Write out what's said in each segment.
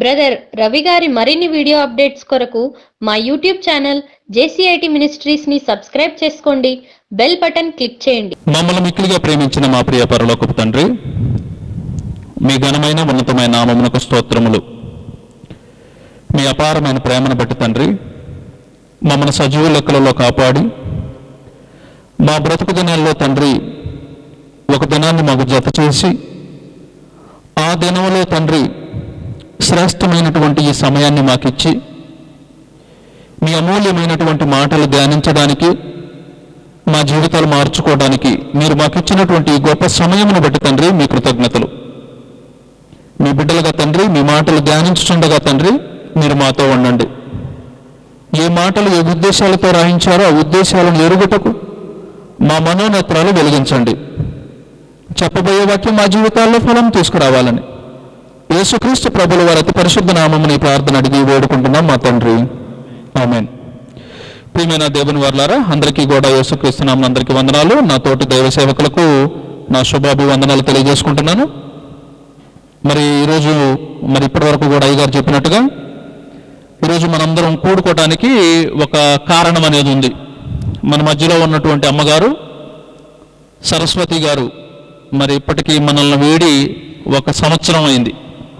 Brother Ravi గారి మరిన్ని video updates కొరకు మా యూట్యూబ్ ఛానల్ జేసీఐటి మినిస్ట్రీస్ ని సబ్స్క్రైబ్ చేసుకోండి బెల్ బటన్ క్లిక్ చేయండి మమ్మల్ని మిక్కిలిగా ప్రేమించిన మా ప్రియ పరలోకపు తండ్రి మీ ఘనమైన ఉన్నతమైన నామమునకు స్తోత్రములు మీ అపారమైన ప్రేమను బట్టి తండ్రి మమ్మల్ని సజీవ లెక్కలలో కాపాడి మా బ్రతుకు దినాల్లో తండ్రి ఒక దినాన్ని మాకు జత చేసి ఆ దినంలో తండ్రి శ్రేష్టమైనటువంటి ఈ సమయాన్ని మాకిచ్చి మీ అమూల్యమైనటువంటి మాటలు ధ్యానించడానికి మా జీవితాలు మార్చుకోవడానికి మీరు మాకు ఇచ్చినటువంటి ఈ గొప్ప సమయమును బట్టి తండ్రి మీ కృతజ్ఞతలు మీ బిడ్డలుగా తండ్రి మీ మాటలు ధ్యానించుచుండగా తండ్రి మీరు మాతో ఉండండి ఏ మాటలు ఏ ఉద్దేశాలతో రాయించారో ఆ ఉద్దేశాలను ఎరుగుటకు మా మనోనేత్రాలు వెలిగించండి చెప్పబోయే వాక్యం మా జీవితాల్లో ఫలం తీసుకురావాలని యేసుక్రీస్తు ప్రభుల వారి అతి పరిశుద్ధ నామముని ప్రార్థన అడిగి వేడుకుంటున్నాం మా తండ్రి ఆమెన్ ప్రియమైన దేవుని వర్లారా అందరికీ కూడా యేసుక్రీస్తున్నాం అందరికీ వందనాలు నా తోటి దైవ సేవకులకు నా శుభాభివందనాలు తెలియజేసుకుంటున్నాను మరి ఈరోజు మరి ఇప్పటి వరకు కూడా అయ్యగారు చెప్పినట్టుగా ఈరోజు మనందరం కూడుకోవటానికి ఒక కారణం అనేది ఉంది మన మధ్యలో ఉన్నటువంటి అమ్మగారు సరస్వతి గారు మరి ఇప్పటికీ మనల్ని వేడి ఒక సంవత్సరం అయింది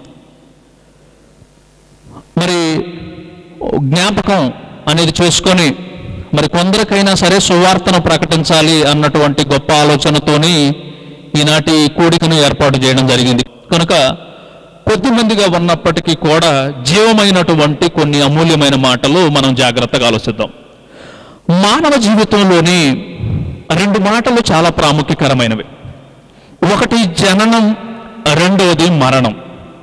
మరి జ్ఞాపకం అనేది చేసుకొని మరి కొందరికైనా సరే సువార్తను ప్రకటించాలి అన్నటువంటి గొప్ప ఆలోచనతోని ఈనాటి కూడికను ఏర్పాటు చేయడం జరిగింది కనుక కొద్దిమందిగా ఉన్నప్పటికీ కూడా జీవమైనటువంటి కొన్ని అమూల్యమైన మాటలు మనం జాగ్రత్తగా ఆలోచిద్దాం మానవ జీవితంలోని రెండు మాటలు చాలా ప్రాముఖ్యకరమైనవి ఒకటి జననం రెండవది మరణం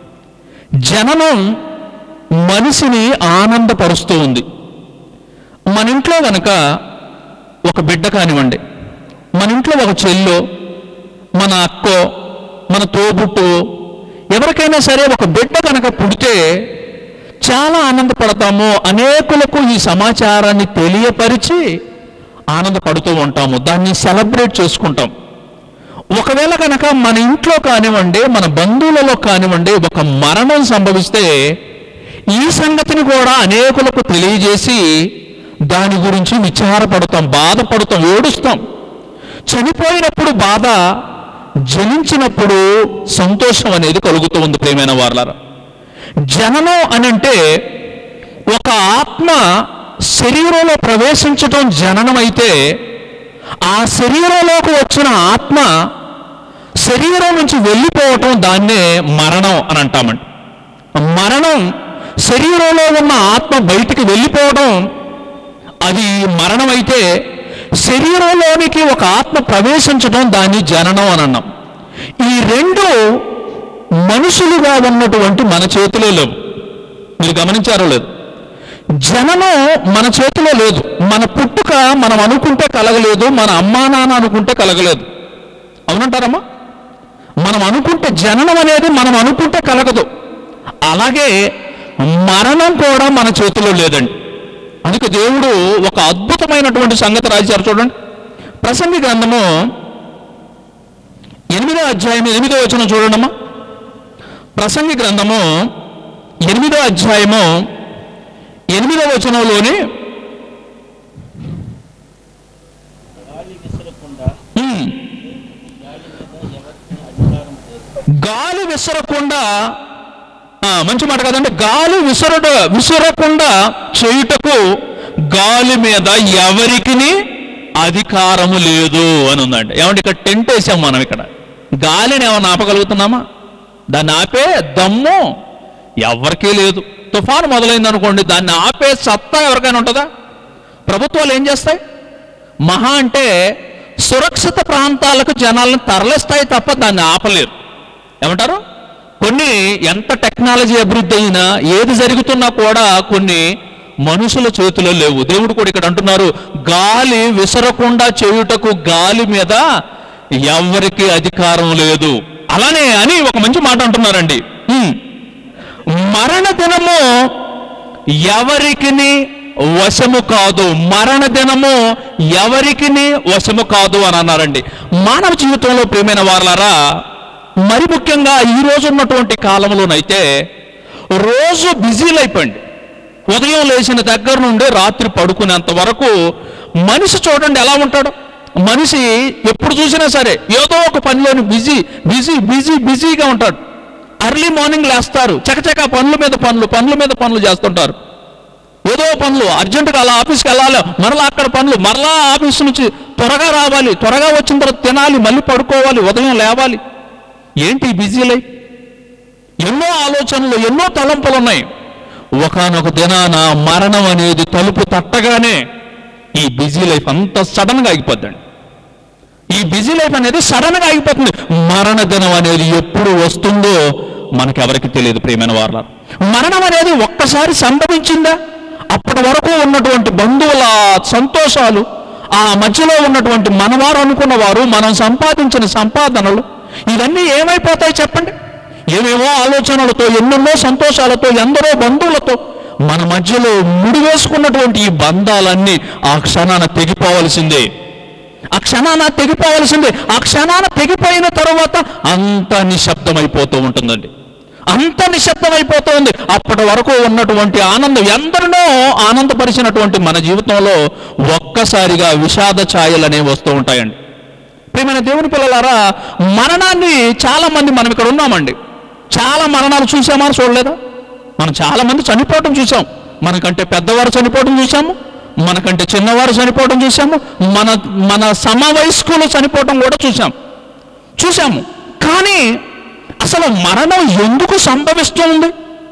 జననం మనిషిని ఆనందపరుస్తూ ఉంది మన ఇంట్లో కనుక ఒక బిడ్డ కానివ్వండి మన ఇంట్లో ఒక చెల్లో మన అక్కో మన తోబుట్టు ఎవరికైనా సరే ఒక బిడ్డ కనుక పుడితే చాలా ఆనందపడతాము అనేకులకు ఈ సమాచారాన్ని తెలియపరిచి ఆనందపడుతూ ఉంటాము దాన్ని సెలబ్రేట్ చేసుకుంటాం ఒకవేళ కనుక మన ఇంట్లో కానివ్వండి మన బంధువులలో కానివ్వండి ఒక మరణం సంభవిస్తే ఈ సంగతిని కూడా అనేకులకు తెలియజేసి దాని గురించి విచారపడతాం బాధపడతాం ఏడుస్తాం చనిపోయినప్పుడు బాధ జనించినప్పుడు సంతోషం అనేది కలుగుతూ ఉంది ప్రేమైన వాళ్ళారా జననం అని అంటే ఒక ఆత్మ శరీరంలో ప్రవేశించటం జననం అయితే ఆ శరీరంలోకి వచ్చిన ఆత్మ శరీరం నుంచి వెళ్ళిపోవటం దాన్నే మరణం అని అంటామండి మరణం శరీరంలో ఉన్న ఆత్మ బయటికి వెళ్ళిపోవడం అది మరణం అయితే శరీరంలోనికి ఒక ఆత్మ ప్రవేశించడం దాన్ని జననం అని అన్నాం ఈ రెండు మనుషులుగా ఉన్నటువంటి మన చేతిలో లేవు మీరు గమనించారో లేదు జననం మన చేతిలో లేదు మన పుట్టుక మనం అనుకుంటే కలగలేదు మన అమ్మా నాన్న అనుకుంటే కలగలేదు అవునంటారమ్మా మనం అనుకుంటే జననం అనేది మనం అనుకుంటే కలగదు అలాగే మరణం కూడా మన చేతిలో లేదండి అందుకే దేవుడు ఒక అద్భుతమైనటువంటి సంగతి రాశారు చూడండి ప్రసంగి గ్రంథము ఎనిమిదో అధ్యాయం ఎనిమిదో వచనం చూడండమ్మా ప్రసంగి గ్రంథము ఎనిమిదో అధ్యాయము ఎనిమిదో వచనంలోని ఉమ్, గాలి విసరకుండా ఆ, మంచి మాట కదండి గాలి విసరడ విసరకుండా చేయుటకు గాలి మీద ఎవరికి అధికారము లేదు అని ఉందండి ఏమంటే ఇక్కడ టెంట్ వేసాం మనం ఇక్కడ గాలిని ఏమైనా ఆపగలుగుతున్నామా దాన్ని ఆపే దమ్ము ఎవరికీ లేదు తుఫాను మొదలైంది అనుకోండి దాన్ని ఆపే సత్తా ఎవరికైనా ఉంటుందా ప్రభుత్వాలు ఏం చేస్తాయి మహా అంటే సురక్షిత ప్రాంతాలకు జనాలను తరలిస్తాయి తప్ప దాన్ని ఆపలేరు ఏమంటారు కొన్ని ఎంత టెక్నాలజీ అభివృద్ధి అయినా ఏది జరుగుతున్నా కూడా కొన్ని మనుషుల చేతిలో లేవు దేవుడు కూడా ఇక్కడ అంటున్నారు గాలి విసరకుండా చేయుటకు గాలి మీద ఎవరికి అధికారం లేదు అలానే అని ఒక మంచి మాట అంటున్నారండి హ్మ్. మరణ దినము ఎవరికిని వశము కాదు మరణ దినము ఎవరికిని వశము కాదు అని అన్నారండి మానవ జీవితంలో ప్రియమైన వారలారా మరి ముఖ్యంగా ఈ రోజు ఉన్నటువంటి కాలంలోనైతే రోజు బిజీలు అయిపోయింది ఉదయం లేచిన దగ్గర నుండి రాత్రి పడుకునేంత వరకు మనిషి చూడండి ఎలా ఉంటాడు మనిషి ఎప్పుడు చూసినా సరే ఏదో ఒక పనిలోని బిజీ బిజీ బిజీ బిజీగా ఉంటాడు అర్లీ మార్నింగ్ లేస్తారు చకచక పనుల మీద పనులు పనుల మీద పనులు చేస్తుంటారు ఏదో పనులు అర్జెంటుగా అలా ఆఫీస్కి వెళ్ళాలి మరలా అక్కడ పనులు మరలా ఆఫీస్ నుంచి త్వరగా రావాలి త్వరగా వచ్చిన తర్వాత తినాలి మళ్ళీ పడుకోవాలి ఉదయం లేవాలి ఏంటి ఈ బిజీ లైఫ్ ఎన్నో ఆలోచనలు ఎన్నో తలంపులు ఉన్నాయి ఒకనొక దినాన మరణం అనేది తలుపు తట్టగానే ఈ బిజీ లైఫ్ అంత సడన్గా ఆగిపోద్దండి ఈ బిజీ లైఫ్ అనేది సడన్గా ఆగిపోతుంది మరణ దినం అనేది ఎప్పుడు వస్తుందో మనకెవరికి తెలియదు ప్రియమైన వాళ్ళ మరణం అనేది ఒక్కసారి సంభవించిందా అప్పటి వరకు ఉన్నటువంటి బంధువుల సంతోషాలు ఆ మధ్యలో ఉన్నటువంటి మనవారు అనుకున్న వారు మనం సంపాదించిన సంపాదనలు ఇవన్నీ ఏమైపోతాయి చెప్పండి ఏమేమో ఆలోచనలతో ఎన్నెన్నో సంతోషాలతో ఎందరో బంధువులతో మన మధ్యలో ముడివేసుకున్నటువంటి ఈ బంధాలన్నీ ఆ క్షణాన తెగిపోవలసిందే ఆ క్షణాన తెగిపోవలసిందే ఆ క్షణాన తెగిపోయిన తరువాత అంత నిశ్శబ్దమైపోతూ ఉంటుందండి అంత నిశ్శబ్దమైపోతూ ఉంది అప్పటి వరకు ఉన్నటువంటి ఆనందం ఎందరినో ఆనందపరిచినటువంటి మన జీవితంలో ఒక్కసారిగా విషాద ఛాయలు అనేవి వస్తూ ఉంటాయండి ప్రియమైన దేవుని పిల్లలారా మరణాన్ని చాలా మంది మనం ఇక్కడ ఉన్నామండి చాలా మరణాలు చూసామా అని చూడలేదా మనం చాలా మంది చనిపోవటం చూసాం మనకంటే పెద్దవారు చనిపోవడం చూసాము మనకంటే చిన్నవారు చనిపోవడం చూసాము మన మన సమవయస్కులు చనిపోవడం కూడా చూసాం చూసాము కానీ అసలు మరణం ఎందుకు సంభవిస్తుంది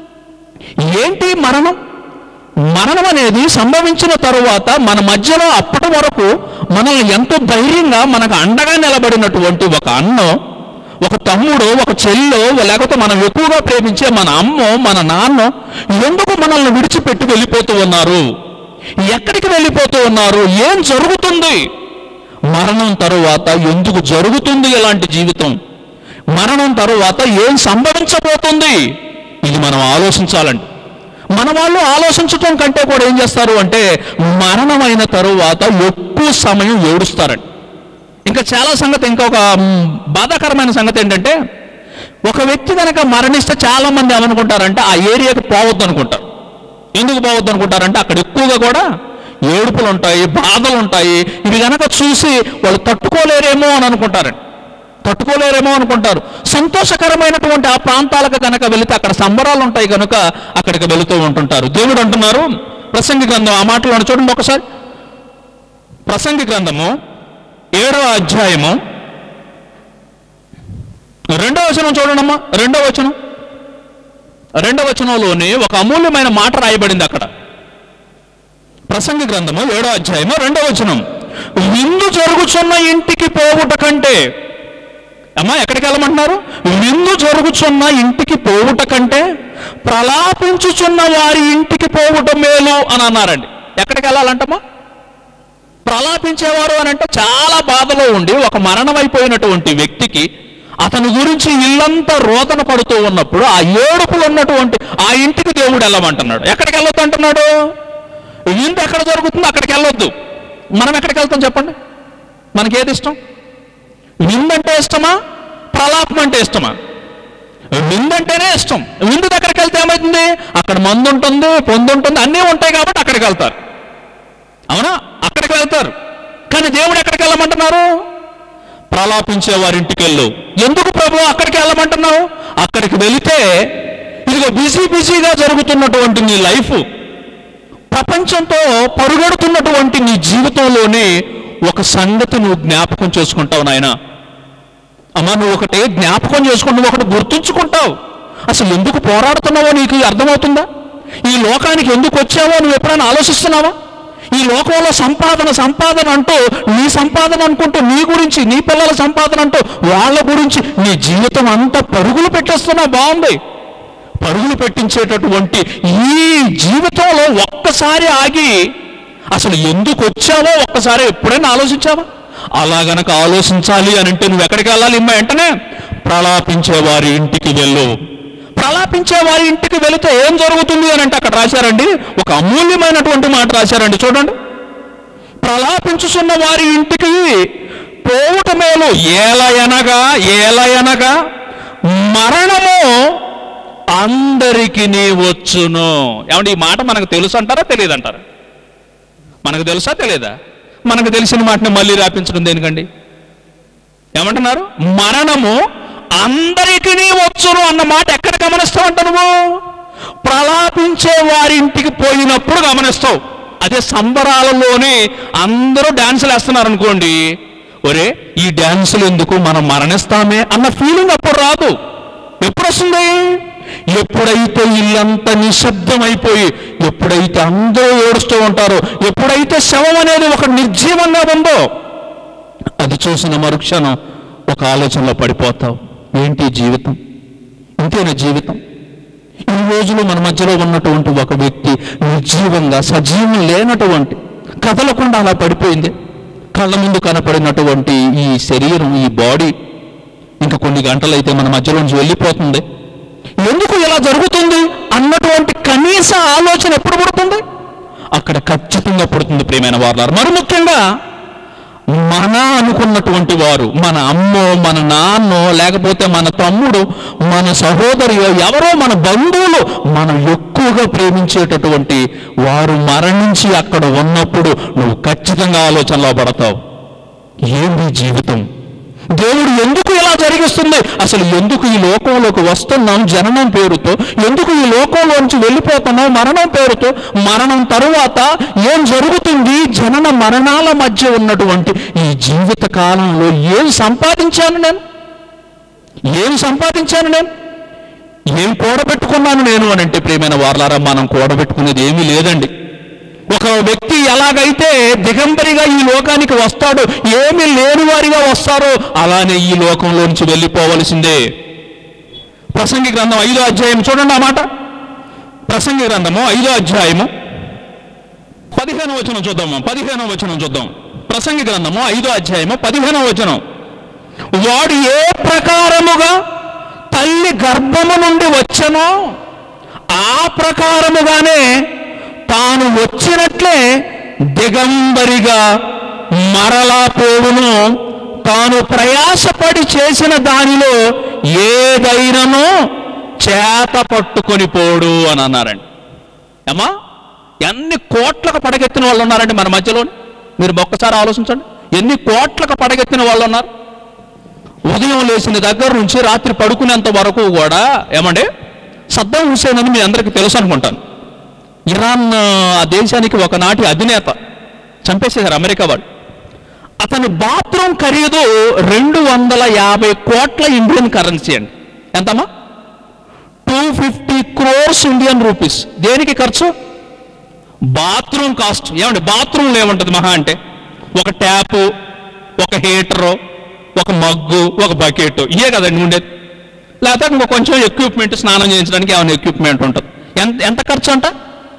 ఏంటి మరణం మరణం అనేది సంభవించిన తరువాత మన మధ్యలో అప్పటి వరకు మనల్ని ఎంతో ధైర్యంగా మనకు అండగా నిలబడినటువంటి ఒక అన్నో ఒక తమ్ముడు ఒక చెల్లో లేకపోతే మనం ఎక్కువగా ప్రేమించే మన అమ్మో మన నాన్నో ఎందుకు మనల్ని విడిచిపెట్టి వెళ్ళిపోతూ ఉన్నారు ఎక్కడికి వెళ్ళిపోతూ ఉన్నారు ఏం జరుగుతుంది మరణం తరువాత ఎందుకు జరుగుతుంది ఇలాంటి జీవితం మరణం తరువాత ఏం సంభవించబోతుంది ఇది మనం ఆలోచించాలండి మన వాళ్ళు ఆలోచించటం కంటే కూడా ఏం చేస్తారు అంటే మరణమైన తరువాత ఎక్కువ సమయం ఏడుస్తారండి ఇంకా చాలా సంగతి ఇంకొక మ్, బాధాకరమైన సంగతి ఏంటంటే ఒక వ్యక్తి కనుక మరణిస్తే చాలా మంది ఏమనుకుంటారంటే ఆ ఏరియాకి పోవద్దు అనుకుంటారు ఎందుకు పోవద్దు అనుకుంటారంటే అక్కడ ఎక్కువగా కూడా ఏడుపులు ఉంటాయి బాధలు ఉంటాయి ఇవి గనక చూసి వాళ్ళు తట్టుకోలేరేమో అని అనుకుంటారండి తట్టుకోలేరేమో అనుకుంటారు సంతోషకరమైనటువంటి ఆ ప్రాంతాలకు కనుక వెళితే అక్కడ సంబరాలు ఉంటాయి కనుక అక్కడికి వెళుతూ ఉంటుంటారు దేవుడు అంటున్నారు ప్రసంగి గ్రంథం ఆ మాటలను చూడండి ఒకసారి ప్రసంగి గ్రంథము ఏడవ అధ్యాయము రెండవ వచనం చూడండమ్మా రెండవ వచనం రెండవ వచనంలోని ఒక అమూల్యమైన మాట రాయబడింది అక్కడ ప్రసంగి గ్రంథము ఏడో అధ్యాయము రెండవ వచనం విందు జరుగుచున్న ఇంటికి పోవుట కంటే అమ్మా ఎక్కడికి వెళ్ళమంటున్నారు విందు జరుగుచున్న ఇంటికి పోవుట కంటే ప్రలాపించుచున్న వారి ఇంటికి పోవుట మేలు అని అన్నారండి ఎక్కడికి వెళ్ళాలంటమ్మా ప్రలాపించేవారు అని అంటే చాలా బాధలో ఉండి ఒక మరణమైపోయినటువంటి వ్యక్తికి అతని గురించి ఇల్లంతా రోదన పడుతూ ఉన్నప్పుడు ఆ ఏడుపులు ఉన్నటువంటి ఆ ఇంటికి దేవుడు వెళ్ళమంటున్నాడు ఎక్కడికి వెళ్ళొద్దు అంటున్నాడు విందు ఎక్కడ జరుగుతుందో అక్కడికి వెళ్ళొద్దు మనం ఎక్కడికి వెళ్తాం చెప్పండి మనకి ఏది ఇష్టం విందు అంటే ఇష్టమా ప్రలాపం అంటే ఇష్టమా విందు అంటేనే ఇష్టం విందు దగ్గరికి వెళ్తే ఏమవుతుంది అక్కడ మందు ఉంటుంది పొందు ఉంటుంది అన్నీ ఉంటాయి కాబట్టి అక్కడికి వెళ్తారు అవునా అక్కడికి వెళ్తారు కానీ దేవుడు ఎక్కడికి వెళ్ళమంటున్నారు ప్రలాపించే వారి ఇంటికి వెళ్ళు ఎందుకు ప్రభు అక్కడికి వెళ్ళమంటున్నావు అక్కడికి వెళితే ఇదిగో బిజీ బిజీగా జరుగుతున్నటువంటి నీ లైఫ్ ప్రపంచంతో పరుగెడుతున్నటువంటి నీ జీవితంలోని ఒక సంగతి నువ్వు జ్ఞాపకం చేసుకుంటావు నాయనా అమ్మా నువ్వు ఒకటి జ్ఞాపకం చేసుకుని నువ్వు ఒకటి గుర్తుంచుకుంటావు అసలు ఎందుకు పోరాడుతున్నావో నీకు అర్థమవుతుందా ఈ లోకానికి ఎందుకు వచ్చావో నువ్వు ఎప్పుడైనా ఆలోచిస్తున్నావా ఈ లోకంలో సంపాదన సంపాదన అంటూ నీ సంపాదన అనుకుంటూ నీ గురించి నీ పిల్లల సంపాదన అంటూ వాళ్ళ గురించి నీ జీవితం అంతా పరుగులు పెట్టేస్తున్నావు బాగుంది పరుగులు పెట్టించేటటువంటి ఈ జీవితంలో ఒక్కసారి ఆగి అసలు ఎందుకు వచ్చావో ఒక్కసారి ఎప్పుడైనా ఆలోచించావా అలా గనక ఆలోచించాలి అని అంటే నువ్వు ఎక్కడికి వెళ్ళాలి ఇమ్మ వెంటనే ప్రలాపించే వారి ఇంటికి వెళ్ళు ప్రలాపించే వారి ఇంటికి వెళితే ఏం జరుగుతుంది అని అంటే అక్కడ రాశారండి ఒక అమూల్యమైనటువంటి మాట రాశారండి చూడండి ప్రలాపించుచున్న వారి ఇంటికి పోవుట మేలు ఏలయనగా ఏలయనగా మరణము అందరికి వచ్చును ఏమంటే ఈ మాట మనకు తెలుసు అంటారా తెలియదు అంటారా మనకు తెలుసా తెలియదా మనకు తెలిసిన మాటని మళ్ళీ రాపించడం దేనికండి ఏమంటున్నారు మరణము అందరికీ వచ్చును అన్న మాట ఎక్కడ గమనిస్తావు అంట నువ్వు ప్రలాపించే వారింటికి పోయినప్పుడు గమనిస్తావు అదే సంబరాలలోనే అందరూ డాన్సులు వేస్తున్నారు అనుకోండి ఒరే ఈ డాన్సులు ఎందుకు మనం మరణిస్తామే అన్న ఫీలింగ్ అప్పుడు రాదు ఎప్పుడు వస్తుంది ఎప్పుడైతే ఇల్లంతా నిశ్శబ్దం అయిపోయి ఎప్పుడైతే అందరూ ఏడుస్తూ ఉంటారో ఎప్పుడైతే శవం అనేది ఒక నిర్జీవంగా ఉందో అది చూసిన మరుక్షణం ఒక ఆలోచనలో పడిపోతావు ఏంటి జీవితం ఇంతేనా జీవితం ఈ రోజులు మన మధ్యలో ఉన్నటువంటి ఒక వ్యక్తి నిర్జీవంగా సజీవం లేనటువంటి కదలకుండా అలా పడిపోయింది కళ్ళ ముందు కనపడినటువంటి ఈ శరీరం ఈ బాడీ ఇంకా కొన్ని గంటలైతే మన మధ్యలోంచి వెళ్ళిపోతుంది ఎందుకు ఇలా జరుగుతుంది అన్నటువంటి కనీస ఆలోచన ఎప్పుడు పుడుతుంది అక్కడ ఖచ్చితంగా పుడుతుంది ప్రియమైన వారు మరి ముఖ్యంగా మన అనుకున్నటువంటి వారు మన అమ్మో మన నాన్నో లేకపోతే మన తమ్ముడు మన సహోదరియో ఎవరో మన బంధువులు మనం ఎక్కువగా ప్రేమించేటటువంటి వారు మరణించి అక్కడ ఉన్నప్పుడు నువ్వు ఖచ్చితంగా ఆలోచనలో పడతావు ఏంది జీవితం దేవుడు ఎందుకు ఇలా జరిగిస్తుంది అసలు ఎందుకు ఈ లోకంలోకి వస్తున్నాం జననం పేరుతో ఎందుకు ఈ లోకంలోంచి వెళ్ళిపోతున్నాం మరణం పేరుతో మరణం తరువాత ఏం జరుగుతుంది జనన మరణాల మధ్య ఉన్నటువంటి ఈ జీవిత కాలంలో ఏం సంపాదించాను నేను ఏం సంపాదించాను నేను ఏం కూడబెట్టుకున్నాను నేను అని అంటే ప్రియమైన వార్లారా మనం కూడబెట్టుకునేది ఏమీ లేదండి ఒక వ్యక్తి ఎలాగైతే దిగంబరిగా ఈ లోకానికి వస్తాడో ఏమీ లేని వారిగా వస్తారో అలానే ఈ లోకంలోంచి వెళ్ళిపోవలసిందే ప్రసంగి గ్రంథం ఐదో అధ్యాయం చూడండి ఆ మాట ప్రసంగి గ్రంథము ఐదో అధ్యాయము పదిహేను వచనం చూద్దాము పదిహేనో వచనం చూద్దాం ప్రసంగి గ్రంథము ఐదో అధ్యాయము పదిహేనో వచనం వాడు ఏ ప్రకారముగా తల్లి గర్భము నుండి వచ్చనో ఆ ప్రకారముగానే తాను వచ్చినట్లే దిగంబరిగా మరలా పోవును తాను ప్రయాసపడి చేసిన దానిలో ఏదైనానో చేత పట్టుకొని పోడు అని అన్నారండి ఏమా ఎన్ని కోట్లకు పడగెత్తిన వాళ్ళు ఉన్నారండి మన మధ్యలో మీరు ఒక్కసారి ఆలోచించండి ఎన్ని కోట్లకు పడగెత్తిన వాళ్ళు ఉన్నారు ఉదయం లేచిన దగ్గర నుంచి రాత్రి పడుకునేంత వరకు కూడా ఏమండి సద్దాం హుసేన్ అని మీ అందరికీ తెలుసు అనుకుంటాను ఇరాన్ ఆ దేశానికి ఒకనాటి అధినేత చంపేసేశారు అమెరికా వాడు అతని బాత్రూమ్ ఖరీదు రెండు వందల యాభై కోట్ల ఇండియన్ కరెన్సీ అండి ఎంతమ్మా two fifty crores Indian rupees దేనికి ఖర్చు బాత్రూమ్ కాస్ట్ ఏమండి బాత్రూమ్లో ఏముంటుంది మహా అంటే ఒక ట్యాపు ఒక హీటరు ఒక మగ్గు ఒక బకెట్ ఇయే కదండి ఉండేది లేకపోతే ఇంకో కొంచెం ఎక్విప్మెంట్ స్నానం చేయించడానికి ఏమైనా ఎక్విప్మెంట్ ఉంటుంది ఎంత ఎంత ఖర్చు అంట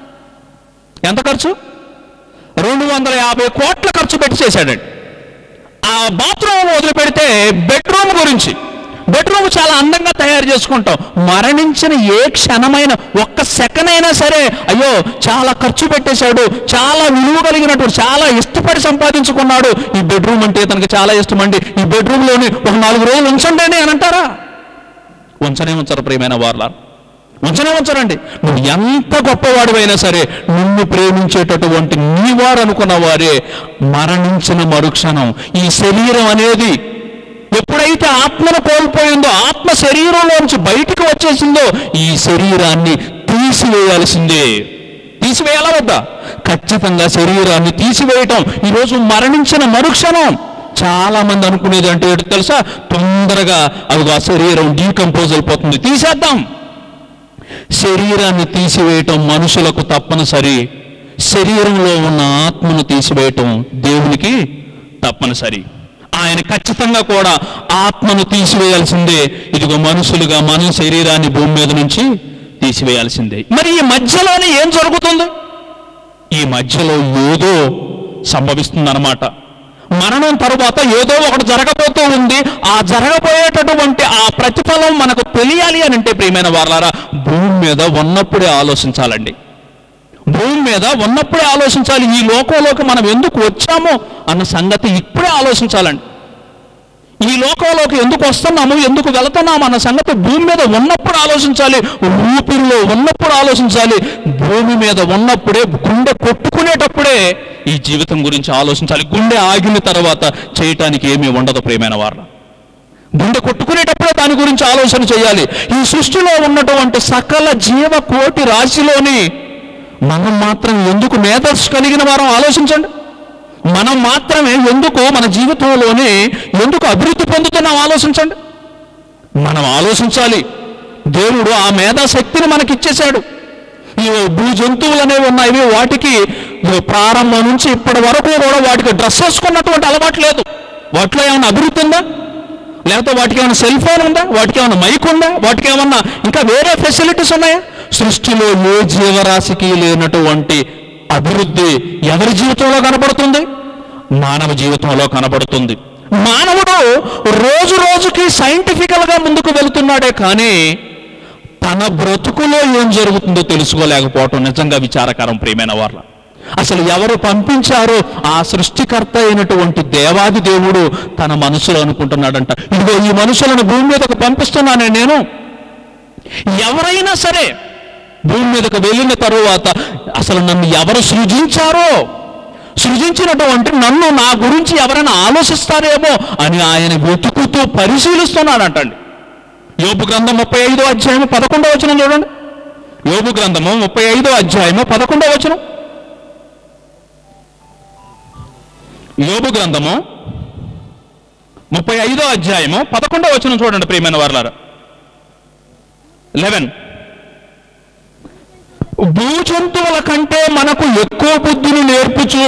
ఎంత ఖర్చు రెండు వందల యాభై కోట్ల ఖర్చు పెట్టి చేశాడండి ఆ బాత్రూమ్ వదిలిపెడితే బెడ్రూమ్ గురించి బెడ్రూమ్ చాలా అందంగా తయారు చేసుకుంటాం మరణించిన ఏ క్షణమైన ఒక్క సెకండ్ అయినా సరే అయ్యో చాలా ఖర్చు పెట్టేశాడు చాలా విలువ కలిగినటువంటి చాలా ఇష్టపడి సంపాదించుకున్నాడు ఈ బెడ్రూమ్ అంటే తనకి చాలా ఇష్టం అండి ఈ బెడ్రూమ్లోని ఒక నాలుగు రోజులు ఉంచండి అని అంటారా ఉంచనే ఉంచరు ప్రియమైన వార్ల ఉంచనే ఉంచరండి నువ్వు ఎంత గొప్పవాడివైనా సరే నిన్ను ప్రేమించేటటువంటి నీవారు అనుకున్న వారే మరణించిన మరుక్షణం ఈ శరీరం అనేది ఎప్పుడైతే ఆత్మను కోల్పోయిందో ఆత్మ శరీరంలోంచి బయటికి వచ్చేసిందో ఈ శరీరాన్ని తీసివేయాల్సిందే తీసివేయాలా వద్దా ఖచ్చితంగా శరీరాన్ని తీసివేయటం ఈరోజు మరణించిన మరుక్షణం చాలా మంది అనుకునేది అంటే ఏంటో తెలుసా తొందరగా అది ఆ శరీరం డీకంపోజ్ అయిపోతుంది తీసేద్దాం శరీరాన్ని తీసివేయటం మనుషులకు తప్పనిసరి శరీరంలో ఉన్న ఆత్మను తీసివేయటం దేవునికి తప్పనిసరి ఆయన ఖచ్చితంగా కూడా ఆత్మను తీసివేయాల్సిందే ఇదిగో మనుషులుగా మన శరీరాన్ని భూమి మీద నుంచి తీసివేయాల్సిందే మరి ఈ మధ్యలోనే ఏం జరుగుతుంది ఈ మధ్యలో ఏదో సంభవిస్తుందన్నమాట మరణం తరువాత ఏదో ఒకటి జరగబోతూ ఉంది ఆ జరగబోయేటటువంటి ఆ ప్రతిఫలం మనకు తెలియాలి అని అంటే ప్రియమైన వారలారా భూమి మీద ఉన్నప్పుడే ఆలోచించాలండి భూమి మీద ఉన్నప్పుడే ఆలోచించాలి ఈ లోకంలోకి మనం ఎందుకు వచ్చామో అన్న సంగతి ఇప్పుడే ఆలోచించాలండి ఈ లోకంలోకి ఎందుకు వస్తున్నాము ఎందుకు వెళుతున్నాము అన్న సంగతి భూమి మీద ఉన్నప్పుడు ఆలోచించాలి ఊపిరిలో ఉన్నప్పుడు ఆలోచించాలి భూమి మీద ఉన్నప్పుడే గుండె కొట్టుకునేటప్పుడే ఈ జీవితం గురించి ఆలోచించాలి గుండె ఆగిన తర్వాత చేయటానికి ఏమీ ఉండదు ప్రేమైన వారు గుండె కొట్టుకునేటప్పుడే దాని గురించి ఆలోచన చేయాలి ఈ సృష్టిలో ఉన్నటువంటి సకల జీవ కోటి రాశిలోని మనం మాత్రం ఎందుకు మేధస్సు కలిగిన వారం ఆలోచించండి మనం మాత్రమే ఎందుకు మన జీవితంలోనే ఎందుకు అభివృద్ధి పొందుతున్నాం ఆలోచించండి మనం ఆలోచించాలి దేవుడు ఆ మేధాశక్తిని మనకి ఇచ్చేశాడు ఈ భూ జంతువులు అనేవి ఉన్నాయి వాటికి ప్రారంభం నుంచి ఇప్పటి వరకు కూడా వాటికి డ్రెస్ వేసుకున్నటువంటి అలవాటు లేదు వాటిలో ఏమైనా అభివృద్ధి ఉందా లేకపోతే వాటికి ఏమైనా సెల్ ఫోన్ ఉందా వాటికి ఏమైనా మైక్ ఉందా వాటికి ఏమన్నా ఇంకా వేరే ఫెసిలిటీస్ ఉన్నాయా సృష్టిలో ఏ జీవరాశికి లేనటువంటి అభివృద్ధి ఎవరి జీవితంలో కనబడుతుంది మానవ జీవితంలో కనబడుతుంది మానవుడు రోజు రోజుకి సైంటిఫికల్ గా ముందుకు వెళుతున్నాడే కానీ తన బ్రతుకులో ఏం జరుగుతుందో తెలుసుకోలేకపోవటం నిజంగా విచారకరం ప్రియమైన వాళ్ళ అసలు ఎవరు పంపించారో ఆ సృష్టికర్త అయినటువంటి దేవాది దేవుడు తన మనసులో అనుకుంటున్నాడంట ఇదిగో ఈ మనుషులను భూమి మీదకు పంపిస్తున్నానే నేను ఎవరైనా సరే భూమి మీదకు వెళ్ళిన తరువాత అసలు నన్ను ఎవరు సృజించారో సృజించినటువంటి నన్ను నా గురించి ఎవరైనా ఆలోచిస్తారేమో అని ఆయన వెతుకుతూ పరిశీలిస్తున్నాడంటండి యోపు గ్రంథం ముప్పై ఐదో అధ్యాయం పదకొండో వచనం చూడండి యోపు గ్రంథము ముప్పై ఐదో అధ్యాయము పదకొండో వచనం యోబు గ్రంథము ముప్పై ఐదో అధ్యాయము పదకొండో వచనం చూడండి ప్రియమైన వారులారా లెవెన్ భూజంతువుల కంటే మనకు ఎక్కువ బుద్ధిని నేర్పుచు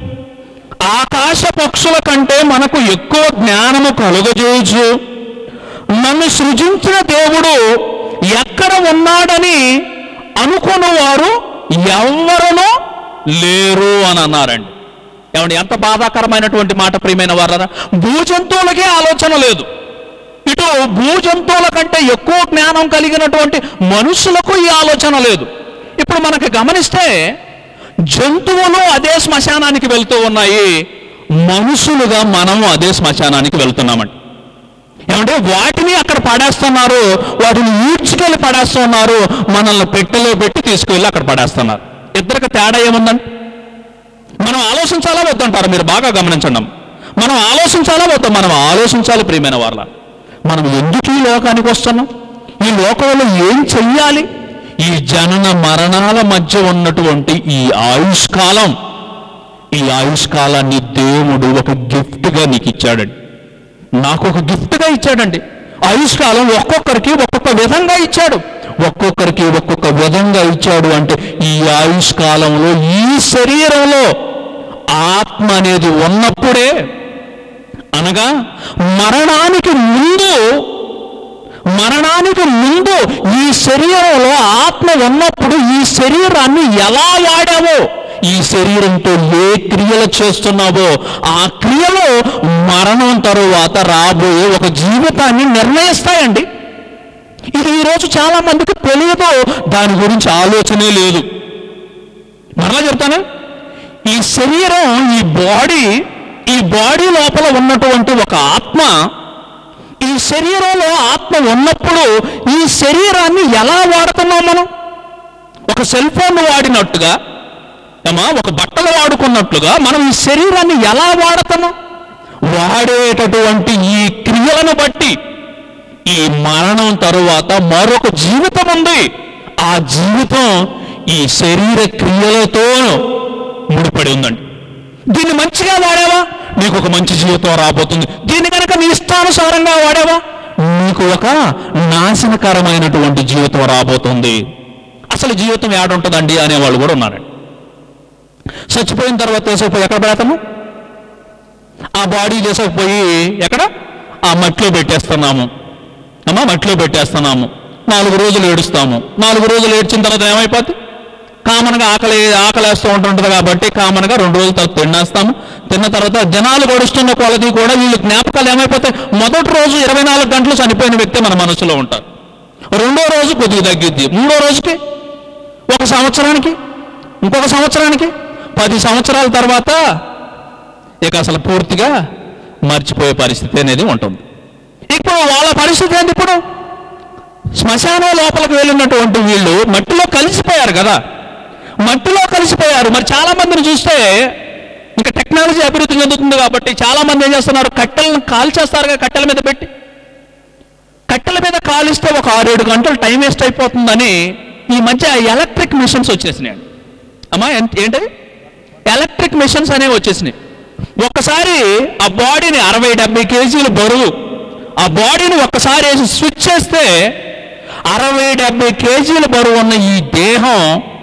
ఆకాశ పక్షుల కంటే మనకు ఎక్కువ జ్ఞానము కలుగజేయచ్చు నన్ను సృజించిన దేవుడు ఎక్కడ ఉన్నాడని అనుకున్నవారు ఎవ్వరునూ లేరు అని అన్నారండి ఏమండి ఎంత బాధాకరమైనటువంటి మాట ప్రియమైన వారా భూజంతువులకే ఆలోచన లేదు ఇటు భూజంతువుల కంటే ఎక్కువ జ్ఞానం కలిగినటువంటి మనుషులకు ఈ ఆలోచన లేదు ఇప్పుడు మనకి గమనిస్తే జంతువులు అదే శ్మశానానికి వెళ్తూ ఉన్నాయి మనుషులుగా మనము అదే శ్మశానానికి వెళ్తున్నామండి ఏమంటే వాటిని అక్కడ పడేస్తున్నారు వాటిని ఈడ్చుకెళ్ళి పడేస్తున్నారు మనల్ని పెట్టెలో పెట్టి తీసుకువెళ్ళి అక్కడ పడేస్తున్నారు ఇద్దరికి తేడా ఏముందండి మనం ఆలోచించాలా వద్దంటారు మీరు బాగా గమనించండి మనం ఆలోచించాలా వద్దాం మనం ఆలోచించాలి ప్రియమైన వాళ్ళ మనం ఎందుకు ఈ లోకానికి వస్తున్నాం ఈ లోకంలో ఏం చెయ్యాలి ఈ జనన మరణాల మధ్య ఉన్నటువంటి ఈ ఆయుష్కాలం ఈ ఆయుష్కాలాన్ని దేవుడు ఒక గిఫ్ట్గా నీకు ఇచ్చాడండి నాకు ఒక గిఫ్ట్గా ఇచ్చాడండి ఆయుష్కాలం ఒక్కొక్కరికి ఒక్కొక్క విధంగా ఇచ్చాడు ఒక్కొక్కరికి ఒక్కొక్క విధంగా ఇచ్చాడు అంటే ఈ ఆయుష్కాలంలో ఈ శరీరంలో ఆత్మ అనేది ఉన్నప్పుడే అనగా మరణానికి ముందు మరణానికి ముందు ఈ శరీరంలో ఆత్మ ఉన్నప్పుడు ఈ శరీరాన్ని ఎలా వాడావో ఈ శరీరంతో ఏ క్రియలు చేస్తున్నావో ఆ క్రియలు మరణం తరువాత రాబోయే ఒక జీవితాన్ని నిర్ణయిస్తాయండి ఇది ఈరోజు చాలా మందికి తెలియదు దాని గురించి ఆలోచనే లేదు మరలా చెప్తాను ఈ శరీరం ఈ బాడీ ఈ బాడీ లోపల ఉన్నటువంటి ఒక ఆత్మ ఈ శరీరంలో ఆత్మ ఉన్నప్పుడు ఈ శరీరాన్ని ఎలా వాడుతున్నాం మనం ఒక సెల్ ఫోన్ వాడినట్టుగా ఏమా ఒక బట్టలు వాడుకున్నట్లుగా మనం ఈ శరీరాన్ని ఎలా వాడుతున్నాం వాడేటటువంటి ఈ క్రియలను బట్టి ఈ మరణం తరువాత మరొక జీవితం ఉంది ఆ జీవితం ఈ శరీర క్రియలతో ముడిపడి ఉందండి దీన్ని మంచిగా వాడావా నీకు ఒక మంచి జీవితం రాబోతుంది దీన్ని కనుక నీ ఇష్టానుసారంగా వాడావా నీకు ఒక నాశనకరమైనటువంటి జీవితం రాబోతుంది అసలు జీవితం ఏడుంటుందండి అనేవాళ్ళు కూడా ఉన్నారండి చచ్చిపోయిన తర్వాత తీసుకుపోయి ఎక్కడ పెడతాము ఆ బాడీ తీసుకుపోయి ఎక్కడ ఆ మట్టిలో పెట్టేస్తున్నాము అమ్మా మట్టిలో పెట్టేస్తున్నాము నాలుగు రోజులు ఏడుస్తాము నాలుగు రోజులు ఏడ్చిన తర్వాత ఏమైపోద్ది కామన్గా ఆకలి ఆకలేస్తూ ఉంటుంటుంది కాబట్టి కామన్గా రెండు రోజుల తర్వాత తినేస్తాము తిన్న తర్వాత జనాలు గడుస్తున్న కొలది కూడా వీళ్ళు జ్ఞాపకాలు ఏమైపోతాయి మొదటి రోజు ఇరవై నాలుగు గంటలు చనిపోయిన వ్యక్తి మన మనసులో ఉంటారు రెండో రోజు కొద్దిగా తగ్గిద్ది మూడో రోజుకి ఒక సంవత్సరానికి ఇంకొక సంవత్సరానికి పది సంవత్సరాల తర్వాత ఇక అసలు పూర్తిగా మర్చిపోయే పరిస్థితి అనేది ఉంటుంది ఇప్పుడు వాళ్ళ పరిస్థితి ఏంటి ఇప్పుడు శ్మశానం లోపలికి వెళ్ళినటువంటి వీళ్ళు మట్టిలో కలిసిపోయారు కదా మట్టిలో కలిసిపోయారు మరి చాలా మందిని చూస్తే ఇంకా టెక్నాలజీ అభివృద్ధి చెందుతుంది కాబట్టి చాలా మంది ఏం చేస్తున్నారు కట్టెలను కాల్చేస్తారుగా కట్టెల మీద పెట్టి కట్టెల మీద కాలిస్తే ఒక ఆరేడు గంటలు టైం వేస్ట్ అయిపోతుందని ఈ మధ్య ఎలక్ట్రిక్ మిషన్స్ వచ్చేసినాయి అమ్మా ఎంత- ఏంటది ఎలక్ట్రిక్ మిషన్స్ అనేవి వచ్చేసినాయి ఒక్కసారి ఆ బాడీని అరవై డెబ్బై కేజీలు బరువు ఆ బాడీని ఒక్కసారి వేసి స్విచ్ చేస్తే అరవై డెబ్బై కేజీల బరువు ఉన్న ఈ దేహం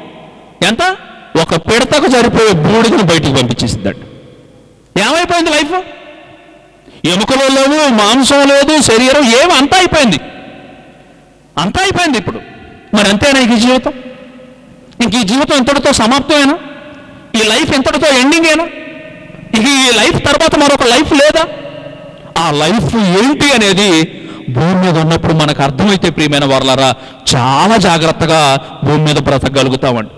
ఎంత ఒక పిడతకు సరిపోయే బూడిదను బయటికి పంపించేసిందట ఏమైపోయింది లైఫ్ ఎముకలు లేవు మాంసం లేదు శరీరం ఏమి అంతా అయిపోయింది అంతా అయిపోయింది ఇప్పుడు మరి అంతేనా ఈ జీవితం ఇంక ఈ జీవితం ఇంతటితో సమాప్తమేనా ఈ లైఫ్ ఇంతటితో ఎండింగేనా ఇక ఈ లైఫ్ తర్వాత మరొక లైఫ్ లేదా ఆ లైఫ్ ఏంటి అనేది భూమి మీద ఉన్నప్పుడు మనకు అర్థమైతే ప్రియమైన వర్లరా చాలా జాగ్రత్తగా భూమి మీద బ్రతకగలుగుతామండి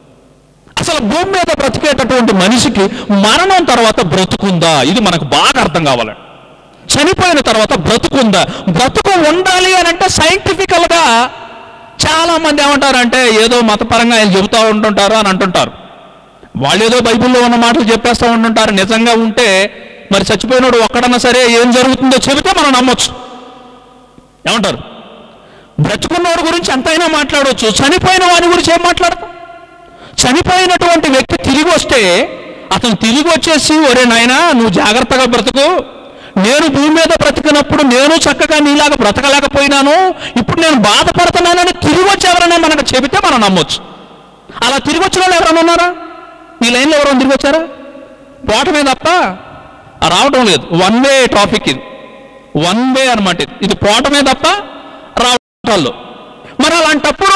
అసలు భూమి మీద బ్రతికేటటువంటి మనిషికి మరణం తర్వాత బ్రతుకుందా ఇది మనకు బాగా అర్థం కావాలండి చనిపోయిన తర్వాత బ్రతుకుందా బ్రతుకు ఉండాలి అని అంటే సైంటిఫికల్ గా చాలా మంది ఏమంటారంటే ఏదో మతపరంగా ఆయన చెబుతూ ఉంటుంటారు అని అంటుంటారు వాళ్ళు ఏదో బైబిల్లో ఉన్న మాటలు చెప్పేస్తూ ఉంటుంటారు నిజంగా ఉంటే మరి చచ్చిపోయినోడు ఒక్కడన్నా సరే ఏం జరుగుతుందో చెబితే మనం నమ్మొచ్చు ఏమంటారు బ్రతుకున్నోడు గురించి ఎంతైనా మాట్లాడవచ్చు చనిపోయిన వాని గురించి ఏం మాట్లాడతాం చనిపోయినటువంటి వ్యక్తి తిరిగి వస్తే అతను తిరిగి వచ్చేసి ఒరే నాయనా నువ్వు జాగ్రత్తగా బ్రతుకు నేను భూమి మీద బ్రతికినప్పుడు నేను చక్కగా నీలాగా బ్రతకలేకపోయినాను ఇప్పుడు నేను బాధపడుతున్నానని తిరిగి వచ్చి ఎవరైనా మనకు చెబితే మనం నమ్మొచ్చు అలా తిరిగి వచ్చిన వాళ్ళు ఎవరైనా ఉన్నారా ఈ లైన్లో ఎవరైనా తిరిగి వచ్చారా పోవటమే తప్ప రావటం లేదు వన్ వే ట్రాఫిక్ ఇది వన్ వే అనమాట ఇది ఇది పోవటమే తప్ప రావటాల్లో మరి అలాంటప్పుడు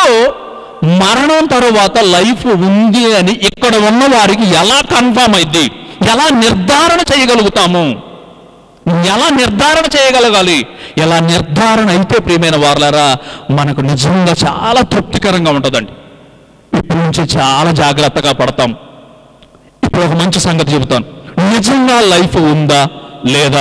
మరణం తరువాత లైఫ్ ఉంది అని ఇక్కడ ఉన్న వారికి ఎలా కన్ఫామ్ అయింది ఎలా నిర్ధారణ చేయగలుగుతాము ఎలా నిర్ధారణ చేయగలగాలి ఎలా నిర్ధారణ అయితే ప్రియమైన వార్లారా మనకు నిజంగా చాలా తృప్తికరంగా ఉంటుందండి ఇప్పటి నుంచి చాలా జాగ్రత్తగా పడతాం ఇప్పుడు ఒక మంచి సంగతి చెబుతాను నిజంగా లైఫ్ ఉందా లేదా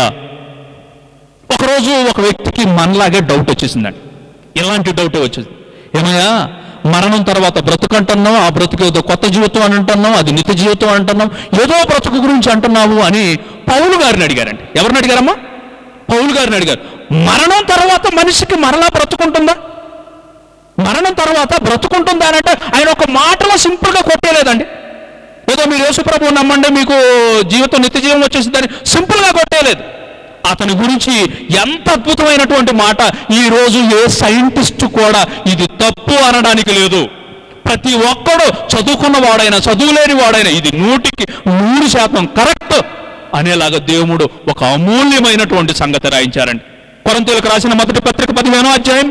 ఒకరోజు ఒక వ్యక్తికి మనలాగే డౌట్ వచ్చేసిందండి ఇలాంటి డౌటే వచ్చింది ఏమయ్యా మరణం తర్వాత బ్రతుకు అంటున్నాం ఆ బ్రతుకు ఏదో కొత్త జీవితం అని అంటున్నాం అది నిత్య జీవితం అంటున్నాం ఏదో బ్రతుకు గురించి అంటున్నావు అని పౌలు గారిని అడిగారండి ఎవరిని అడిగారమ్మా పౌలు గారిని అడిగారు మరణం తర్వాత మనిషికి మరలా బ్రతుకుంటుందా మరణం తర్వాత బ్రతుకుంటుందా అని అంటే ఆయన ఒక మాటలో సింపుల్గా కొట్టేయలేదండి ఏదో మీరు యేసుప్రభు నమ్మండి మీకు జీవితం నిత్య జీవం వచ్చేసిందని సింపుల్గా కొట్టేయలేదు అతని గురించి ఎంత అద్భుతమైనటువంటి మాట ఈ రోజు ఏ సైంటిస్ట్ కూడా ఇది తప్పు అనడానికి లేదు ప్రతి ఒక్కడు చదువుకున్న వాడైనా చదువులేని వాడైనా ఇది నూటికి నూరు శాతం కరెక్ట్ అనేలాగా దేవుడు ఒక అమూల్యమైనటువంటి సంగతి రాయించారండి కొరంతీలకు రాసిన మొదటి పత్రిక పదిహేనో అధ్యాయం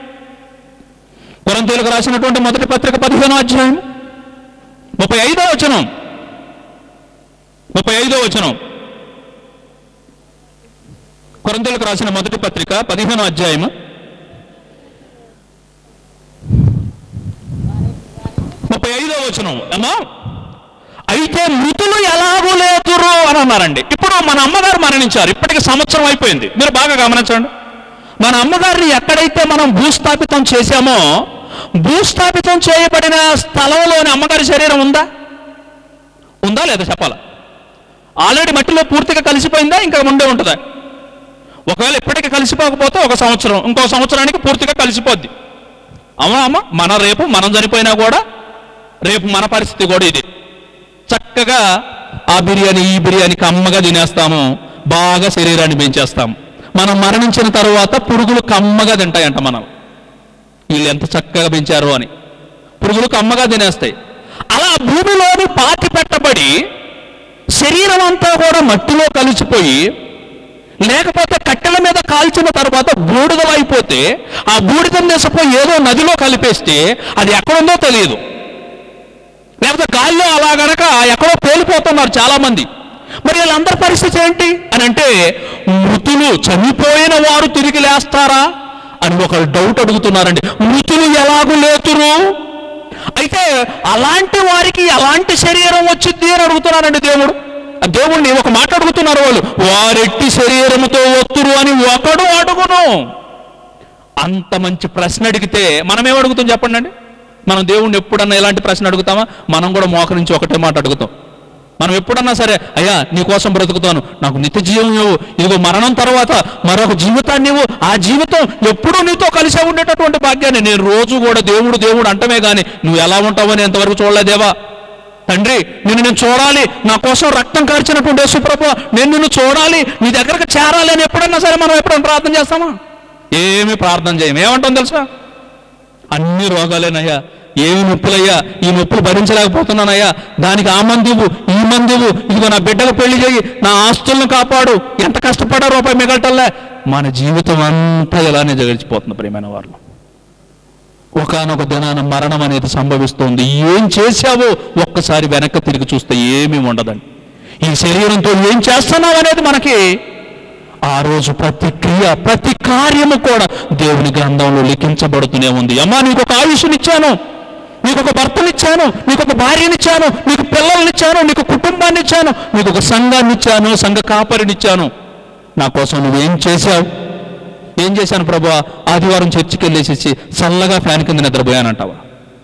కొరంతీలకు రాసినటువంటి మొదటి పత్రిక పదిహేనో అధ్యాయం ముప్పై ఐదో వచనం ముప్పై ఐదో వచనం కొరంతీలకు రాసిన మొదటి పత్రిక పదిహేనో అధ్యాయము ముప్పై ఐదో వచనం అమ్మా అయితే మృతులు ఎలాగూ లేతురు అని అన్నారండి ఇప్పుడు మన అమ్మగారు మరణించారు ఇప్పటికి సంవత్సరం అయిపోయింది మీరు బాగా గమనించండి మన అమ్మగారిని ఎక్కడైతే మనం భూస్థాపితం చేశామో భూస్థాపితం చేయబడిన స్థలంలోని అమ్మగారి శరీరం ఉందా ఉందా లేదా చెప్పాలా ఆల్రెడీ మట్టిలో పూర్తిగా కలిసిపోయిందా ఇంకా ఉండే ఉంటుందా ఒకవేళ ఇప్పటికీ కలిసిపోకపోతే ఒక సంవత్సరం ఇంకో సంవత్సరానికి పూర్తిగా కలిసిపోద్ది అమ్మా అమ్మ మన రేపు మనం చనిపోయినా కూడా రేపు మన పరిస్థితి కూడా ఇది చక్కగా ఆ బిర్యానీ ఈ బిర్యానీ కమ్మగా తినేస్తాము బాగా శరీరాన్ని పెంచేస్తాము మనం మరణించిన తర్వాత పురుగులు కమ్మగా తింటాయంట మనం వీళ్ళు ఎంత చక్కగా పెంచారు అని పురుగులు కమ్మగా తినేస్తాయి అలా భూమిలోని పాతి పెట్టబడి శరీరం అంతా కూడా మట్టిలో కలిసిపోయి లేకపోతే కట్టెల మీద కాల్చిన తర్వాత బూడిదలు అయిపోతే ఆ బూడిదని తీసుకుపోయి ఏదో నదిలో కలిపేస్తే అది ఎక్కడుందో తెలియదు లేకపోతే గాల్లో అలా గనక ఎక్కడో పేలిపోతున్నారు చాలా మంది మరి వీళ్ళందరి పరిస్థితి ఏంటి అని అంటే మృతులు చనిపోయిన వారు తిరిగి లేస్తారా అని ఒక డౌట్ అడుగుతున్నారండి మృతులు ఎలాగూ లేతురు అయితే అలాంటి వారికి ఎలాంటి శరీరం వచ్చింది అని అడుగుతున్నారండి దేవుడు ఆ దేవుణ్ణి ఒక మాట అడుగుతున్నారు వాళ్ళు వారెట్టి శరీరముతో ఒత్తురు అని ఒకడు అడుగును అంత మంచి ప్రశ్న అడిగితే మనం ఏం అడుగుతాం చెప్పండి అండి మనం దేవుణ్ణి ఎప్పుడన్నా ఎలాంటి ప్రశ్న అడుగుతామా మనం కూడా మోకరించి ఒకటే మాట అడుగుతాం మనం ఎప్పుడన్నా సరే అయ్యా నీ కోసం బ్రతుకుతాను నాకు నిత్య జీవం ఇవ్వు ఇదిగో మరణం తర్వాత మరొక జీవితాన్ని ఇవ్వు ఆ జీవితం ఎప్పుడూ నీతో కలిసే ఉండేటటువంటి భాగ్యాన్ని నేను రోజు కూడా దేవుడు దేవుడు అంటమే కానీ నువ్వు ఎలా ఉంటావని ఎంతవరకు చూడలేదేవా తండ్రి నిన్ను నేను చూడాలి నా కోసం రక్తం కార్చినటువంటి యేసుప్రభు నేను నిన్ను చూడాలి నీ దగ్గరకు చేరాలి అని ఎప్పుడన్నా సరే మనం ఎప్పుడైనా ప్రార్థన చేస్తామా ఏమి ప్రార్థన చేయం ఏమంటాం తెలుసా అన్ని రోగాలేనయ్యా ఏమి నొప్పులయ్యా ఈ నొప్పులు భరించలేకపోతున్నానయ్యా దానికి ఆ మందివు ఈ మందివు ఇదిగో నా బిడ్డకు పెళ్లి చేయి నా ఆస్తులను కాపాడు ఎంత కష్టపడా రూపాయి మిగలటల్లా మన జీవితం అంతా ఇలానే జగరిచిపోతుంది ప్రియమైన వాళ్ళు ఒకనొక దినాన మరణం అనేది సంభవిస్తుంది ఏం చేశావో ఒక్కసారి వెనక్కి తిరిగి చూస్తే ఏమీ ఉండదండి ఈ శరీరంతో ఏం చేస్తున్నావు అనేది మనకి ఆ రోజు ప్రతి క్రియ ప్రతి కార్యము కూడా దేవుని గ్రంథంలో లిఖించబడుతూనే ఉంది అమ్మా నీకు ఒక ఆయుష్నిచ్చాను నీకు ఒక భర్తనిచ్చాను నీకు ఒక భార్యనిచ్చాను నీకు పిల్లల్నిచ్చాను నీకు కుటుంబాన్ని ఇచ్చాను నీకు ఒక సంఘాన్ని ఇచ్చాను సంఘ కాపరినిచ్చాను నా కోసం నువ్వేం చేశావు ఏం చేశాను ప్రభు ఆదివారం చర్చికి వెళ్ళేసేసి చల్లగా ఫ్యాన్ కింద నిద్రపోయానంటావా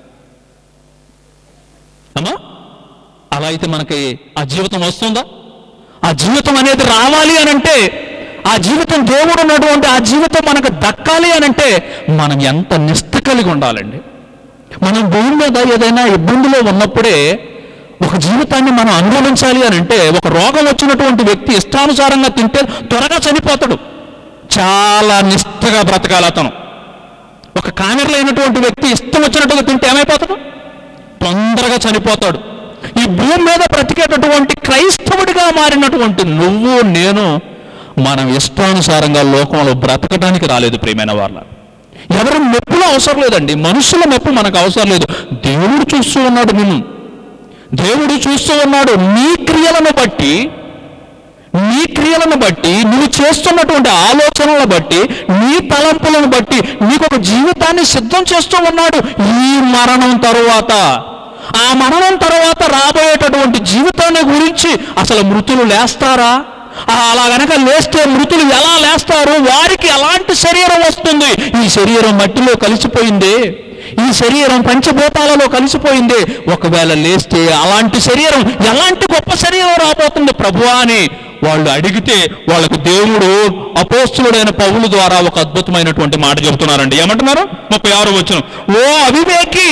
అమ్మా అలా అయితే మనకి ఆ జీవితం వస్తుందా ఆ జీవితం అనేది రావాలి అని అంటే ఆ జీవితం దేవుడు ఉన్నటువంటి ఆ జీవితం మనకు దక్కాలి అని అంటే మనం ఎంత నిష్ట కలిగి ఉండాలండి మనం భూమి మీద ఏదైనా ఇబ్బందిలో ఉన్నప్పుడే ఒక జీవితాన్ని మనం అనుభవించాలి అని అంటే ఒక రోగం వచ్చినటువంటి వ్యక్తి ఇష్టానుసారంగా తింటే త్వరగా చనిపోతాడు చాలా నిష్ఠగా బ్రతకాలి అతను ఒక కామెరలైనటువంటి వ్యక్తి ఇష్టం వచ్చినట్టుగా తింటే ఏమైపోతాడు తొందరగా చనిపోతాడు ఈ భూమి మీద బ్రతికేటటువంటి క్రైస్తవుడిగా మారినటువంటి నువ్వు నేను మనం ఇష్టానుసారంగా లోకంలో బ్రతకడానికి రాలేదు ప్రియమైన వాళ్ళ ఎవరి మెప్పులు అవసరం లేదండి మనుషుల మెప్పు మనకు అవసరం లేదు దేవుడు చూస్తూ ఉన్నాడు నిన్ను దేవుడు చూస్తూ ఉన్నాడు నీ క్రియలను బట్టి నీ క్రియలను బట్టి నువ్వు చేస్తున్నటువంటి ఆలోచనలను బట్టి నీ తలంపులను బట్టి నీకు ఒక జీవితాన్ని సిద్ధం చేస్తూ ఉన్నాడు ఈ మరణం తరువాత ఆ మరణం తర్వాత రాబోయేటటువంటి జీవితాన్ని గురించి అసలు మృతులు లేస్తారా ఆ అలా గనక లేస్తే మృతులు ఎలా లేస్తారు వారికి ఎలాంటి శరీరం వస్తుంది ఈ శరీరం మట్టిలో కలిసిపోయింది ఈ శరీరం పంచభూతాలలో కలిసిపోయింది ఒకవేళ లేస్తే అలాంటి శరీరం ఎలాంటి గొప్ప శరీరం రాబోతుంది ప్రభువా అని వాళ్ళు అడిగితే వాళ్ళకు దేవుడు అపోస్తులుడైన పౌలు ద్వారా ఒక అద్భుతమైనటువంటి మాట చెబుతున్నారండి ఏమంటున్నారు ముప్పై ఆరు వచ్చిన ఓ అవివేకి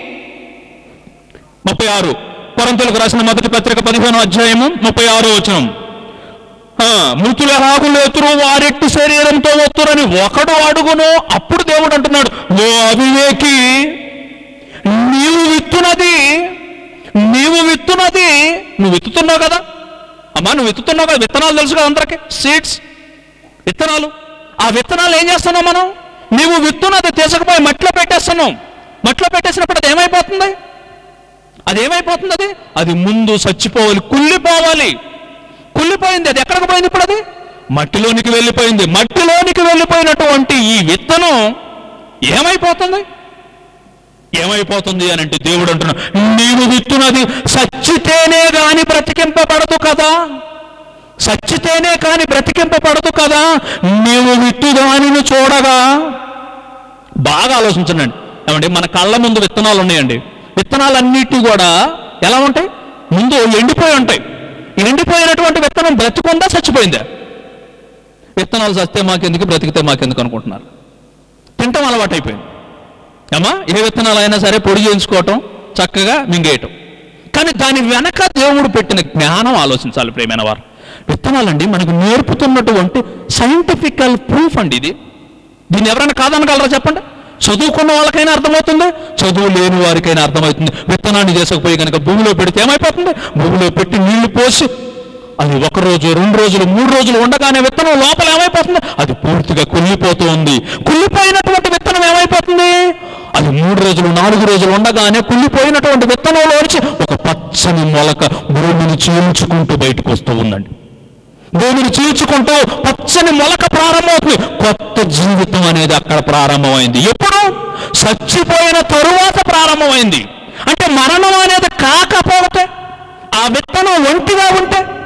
ముప్పై ఆరు కొరంతలకు రాసిన మొదటి పత్రిక పదిహేను అధ్యాయము ముప్పై ఆరు వచనం ఆ, మృతుల ఎలాగులు ఎత్తురు వారెట్టి శరీరంతో ఒత్తురని ఒకడు అడుగును అప్పుడు దేవుడు అంటున్నాడు ఓ అవివేకి నీవు విత్తునది నీవు విత్తునది నువ్వు విత్తుతున్నావు కదా అమ్మా నువ్వు విత్తుతున్నావు కదా విత్తనాలు తెలుసు కదా అందరికి సీడ్స్ విత్తనాలు ఆ విత్తనాలు ఏం చేస్తున్నావు మనం నీవు విత్తునది తీసుకుపోయి మట్టిలో పెట్టేస్తున్నావు మట్టిలో పెట్టేసినప్పుడు అది ఏమైపోతుంది అది ఏమైపోతుంది అది అది ముందు చచ్చిపోవాలి కుళ్ళిపోవాలి కుళ్ళిపోయింది అది ఎక్కడికి పోయింది ఇప్పుడు అది మట్టిలోనికి వెళ్ళిపోయింది మట్టిలోనికి వెళ్ళిపోయినటువంటి ఈ విత్తనం ఏమైపోతుంది ఏమైపోతుంది అని అంటే దేవుడు అంటున్నా నీవు విత్తున్నది సచ్చితేనే గాని బ్రతికింపబడదు కదా సచ్చితేనే కాని బ్రతికింపబడదు కదా నీవు విత్తు దానిని చూడగా బాగా ఆలోచించండి ఏమండి మన కళ్ళ ముందు విత్తనాలు ఉన్నాయండి విత్తనాలన్నిటి కూడా ఎలా ఉంటాయి ముందు ఎండిపోయి ఉంటాయి ఈ ఎండిపోయినటువంటి విత్తనం బ్రతికుందా చచ్చిపోయిందా విత్తనాలు చస్తే మాకెందుకు బ్రతికితే మాకెందుకు అనుకుంటున్నారు తింటాం అలవాటు అయిపోయింది ఏమా ఏ విత్తనాలు అయినా సరే పొడి చేయించుకోవటం చక్కగా మింగేయటం కానీ దాని వెనక దేవుడు పెట్టిన జ్ఞానం ఆలోచించాలి ప్రేమైన వారు విత్తనాలండి మనకు నేర్పుతున్నటువంటి సైంటిఫికల్ ప్రూఫ్ అండి ఇది దీన్ని ఎవరైనా కాదనగలరా చెప్పండి చదువుకున్న వాళ్ళకైనా అర్థమవుతుంది చదువు లేని వారికైనా అర్థమవుతుంది విత్తనాన్ని తీసుకుపోయి కనుక భూమిలో పెడితే ఏమైపోతుంది భూమిలో పెట్టి నీళ్లు పోసి అది ఒక రోజు రెండు రోజులు మూడు రోజులు ఉండగానే విత్తనం లోపల ఏమైపోతుంది అది పూర్తిగా కుళ్ళిపోతూ ఉంది కుళ్ళిపోయినటువంటి విత్తనం ఏమైపోతుంది అది మూడు రోజులు నాలుగు రోజులు ఉండగానే కుళ్ళిపోయినటువంటి విత్తనంలోంచి ఒక పచ్చని మొలక భూమిని చీల్చుకుంటూ బయటకు వస్తూ ఉందండి భూమిని చీల్చుకుంటూ పచ్చని మొలక ప్రారంభమవుతుంది కొత్త జీవితం అనేది అక్కడ ప్రారంభమైంది ఎప్పుడు చచ్చిపోయిన తరువాత ప్రారంభమైంది అంటే మరణం అనేది కాకపోతే ఆ విత్తనం ఒంటిగా ఉంటే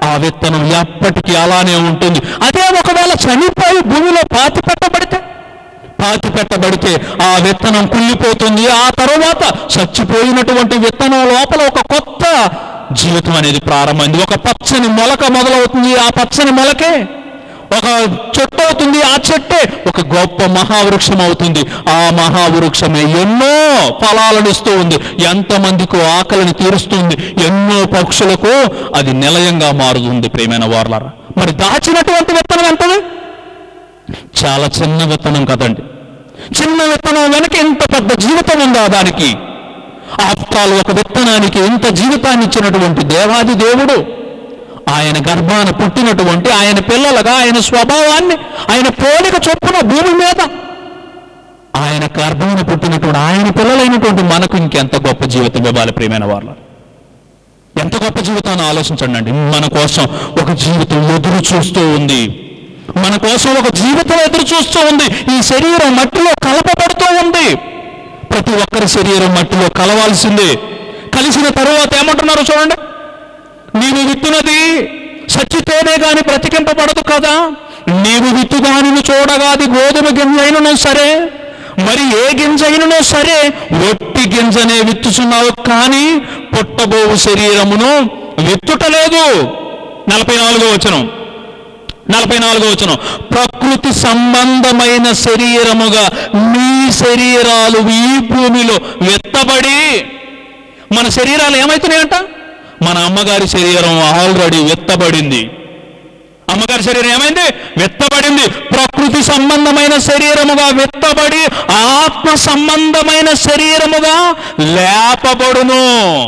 ఆ విత్తనం ఎప్పటికీ అలానే ఉంటుంది అదే ఒకవేళ చనిపోయి భూమిలో పాతి పెట్టబడితే పాతి పెట్టబడితే ఆ విత్తనం కుళ్ళిపోతుంది ఆ తర్వాత చచ్చిపోయినటువంటి విత్తనం లోపల ఒక కొత్త జీవితం అనేది ప్రారంభమైంది ఒక పచ్చని మొలక మొదలవుతుంది ఆ పచ్చని మొలకే ఒక చెట్టు అవుతుంది ఆ చెట్టే ఒక గొప్ప మహావృక్షం అవుతుంది ఆ మహావృక్షమే ఎన్నో ఫలాలను ఇస్తూ ఉంది ఎంతమందికి ఆకలిని తీరుస్తుంది ఎన్నో పక్షులకు అది నిలయంగా మారుతుంది ప్రేమైన వార్లారా మరి దాచినటువంటి విత్తనం ఎంతది చాలా చిన్న విత్తనం కదండి చిన్న విత్తనం వెనక ఇంత పెద్ద జీవితం ఉందా దానికి ఆప్తాలు ఒక విత్తనానికి ఇంత జీవితాన్ని ఇచ్చినటువంటి దేవాది దేవుడు ఆయన గర్భాన పుట్టినటువంటి ఆయన పిల్లలుగా ఆయన స్వభావాన్ని ఆయన పోలిక చొప్పున భూమి మీద ఆయన గర్భాన పుట్టినటువంటి ఆయన పిల్లలైనటువంటి మనకు ఇంకెంత గొప్ప జీవితం ఇవ్వాలి ప్రియమైన వాళ్ళు ఎంత గొప్ప జీవితాన్ని ఆలోచించండి అండి మన కోసం ఒక జీవితం ఎదురు చూస్తూ ఉంది మన కోసం ఒక జీవితం ఎదురు చూస్తూ ఉంది ఈ శరీరం మట్టిలో కలపబడుతూ ఉంది ప్రతి ఒక్కరి శరీరం మట్టిలో కలవాల్సిందే కలిసిన తరువాత ఏమంటున్నారు చూడండి నీవు విత్తునది సచ్చితేనే గాని బ్రతికింపబడదు కదా నీవు విత్తు దానిని చూడగా అది గోధుమ గింజ అయినను సరే మరి ఏ గింజ అయినను సరే ఒట్టి గింజనే విత్తుచున్నావు కానీ పుట్టబోవు శరీరమును విత్తుటలేదు నలభై నాలుగో వచనం నలభై నాలుగో వచనం ప్రకృతి సంబంధమైన శరీరముగా మీ శరీరాలు ఈ భూమిలో విత్తబడి మన శరీరాలు ఏమవుతున్నాయంట మన అమ్మగారి శరీరం ఆల్రెడీ విత్తబడింది అమ్మగారి శరీరం ఏమైంది విత్తబడింది ప్రకృతి సంబంధమైన శరీరముగా విత్తబడి ఆత్మ సంబంధమైన శరీరముగా లేపబడును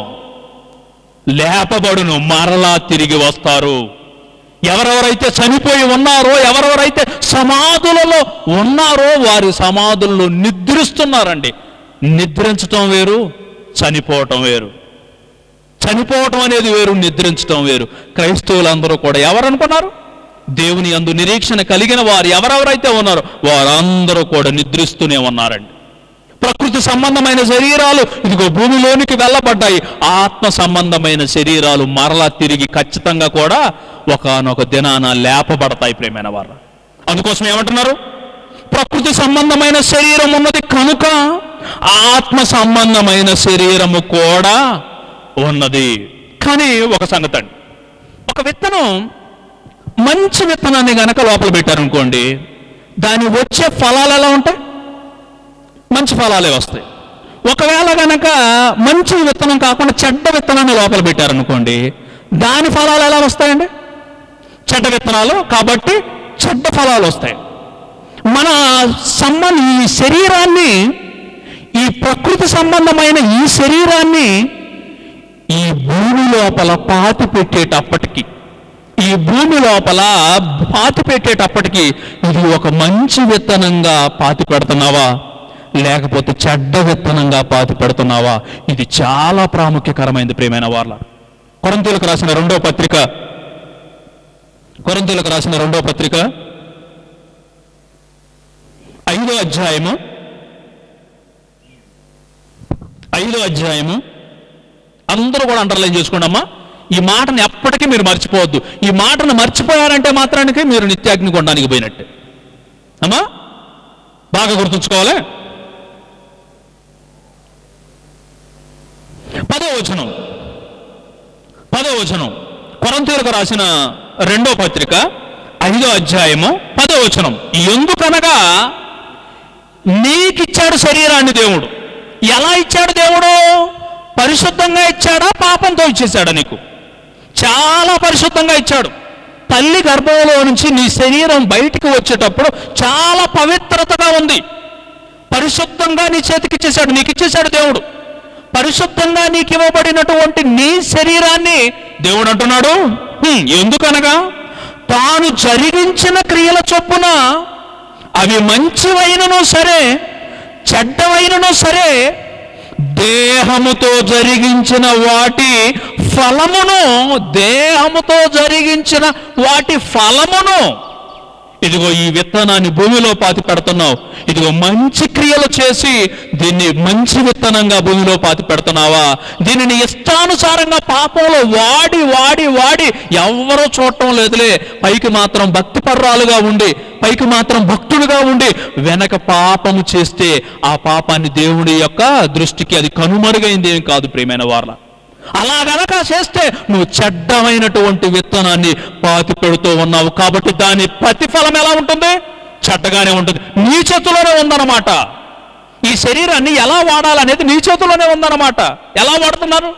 లేపబడును మరలా తిరిగి వస్తారు ఎవరెవరైతే చనిపోయి ఉన్నారో ఎవరెవరైతే సమాధులలో ఉన్నారో వారి సమాధుల్లో నిద్రిస్తున్నారండి నిద్రించటం వేరు చనిపోవటం వేరు చనిపోవటం అనేది వేరు నిద్రించటం వేరు క్రైస్తవులందరూ కూడా ఎవరనుకున్నారు దేవుని అందు నిరీక్షణ కలిగిన వారు ఎవరెవరైతే ఉన్నారో వారందరూ కూడా నిద్రిస్తూనే ఉన్నారండి ప్రకృతి సంబంధమైన శరీరాలు ఇదిగో భూమిలోనికి వెళ్ళబడ్డాయి ఆత్మ సంబంధమైన శరీరాలు మరలా తిరిగి ఖచ్చితంగా కూడా ఒకనొక దినాన లేపబడతాయి ప్రేమైన వారు అందుకోసం ఏమంటున్నారు ప్రకృతి సంబంధమైన శరీరం ఉన్నది కనుక ఆత్మ సంబంధమైన శరీరము కూడా ఉన్నది కానీ ఒక సంగతి అండి ఒక విత్తనం మంచి విత్తనాన్ని గనక లోపల పెట్టారనుకోండి దాని వచ్చే ఫలాలు ఎలా ఉంటాయి మంచి ఫలాలే వస్తాయి ఒకవేళ గనక మంచి విత్తనం కాకుండా చెడ్డ విత్తనాన్ని లోపల పెట్టారనుకోండి దాని ఫలాలు ఎలా వస్తాయండి చెడ్డ విత్తనాలు కాబట్టి చెడ్డ ఫలాలు వస్తాయి మన సంబంధ ఈ శరీరాన్ని ఈ ప్రకృతి సంబంధమైన ఈ శరీరాన్ని ఈ భూమి లోపల పాతి పెట్టేటప్పటికి ఈ భూమి లోపల పాతి పెట్టేటప్పటికి ఇది ఒక మంచి విత్తనంగా పాతి పెడుతున్నావా లేకపోతే చెడ్డ విత్తనంగా పాతి పెడుతున్నావా ఇది చాలా ప్రాముఖ్యకరమైనది ప్రియమైన వాళ్ళ కొరంతీలకు రాసిన రెండో పత్రిక కొరంతీలకు రాసిన రెండో పత్రిక ఐదో అధ్యాయము ఐదో అధ్యాయము అందరూ కూడా అండర్లైన్ చేసుకోండి అమ్మా ఈ మాటను ఎప్పటికీ మీరు మర్చిపోవద్దు ఈ మాటను మర్చిపోయారంటే మాత్రానికి మీరు నిత్యాగ్ని కొనడానికి పోయినట్టే అమ్మా బాగా గుర్తుంచుకోవాలి పదో వచనం పదో వచనం కొరంతీలకు రాసిన రెండో పత్రిక ఐదో అధ్యాయము పదో వచనం ఎందుకనగా నీకిచ్చాడు శరీరాన్ని దేవుడు ఎలా ఇచ్చాడు దేవుడు పరిశుద్ధంగా ఇచ్చాడా పాపంతో ఇచ్చేసాడా నీకు చాలా పరిశుద్ధంగా ఇచ్చాడు తల్లి గర్భంలో నుంచి నీ శరీరం బయటికి వచ్చేటప్పుడు చాలా పవిత్రతగా ఉంది పరిశుద్ధంగా నీ చేతికి ఇచ్చేశాడు నీకు ఇచ్చేశాడు దేవుడు పరిశుద్ధంగా నీకు ఇవ్వబడినటువంటి నీ శరీరాన్ని దేవుడు అంటున్నాడు "హ్మ్, ఎందుకనగా తాను జరిగించిన క్రియల చొప్పున అవి మంచివైనను సరే చెడ్డవైనను సరే దేహముతో జరిగించిన వాటి ఫలమును దేహముతో జరిగించిన వాటి ఫలమును ఇదిగో ఈ విత్తనాన్ని భూమిలో పాతి పెడుతున్నావు ఇదిగో మంచి క్రియలు చేసి దీన్ని మంచి విత్తనంగా భూమిలో పాతి పెడుతున్నావా దీనిని ఇష్టానుసారంగా పాపంలో వాడి వాడి వాడి ఎవ్వరూ చూడటం లేదులే పైకి మాత్రం భక్తి పర్రాలుగా ఉండి పైకి మాత్రం భక్తులుగా ఉండి వెనక పాపము చేస్తే ఆ పాపాన్ని దేవుడి యొక్క దృష్టికి అది కనుమరుగైంది ఏం కాదు ప్రియమైన వాళ్ళ అలా గనక చేస్తే నువ్వు చెడ్డమైనటువంటి విత్తనాన్ని పాతి పెడుతూ ఉన్నావు కాబట్టి దాని ప్రతిఫలం ఎలా ఉంటుంది చెడ్డగానే ఉంటుంది నీ చేతిలోనే ఉందన్నమాట ఈ శరీరాన్ని ఎలా వాడాలనేది నీ చేతిలోనే ఉందన్నమాట ఎలా వాడుతున్నారు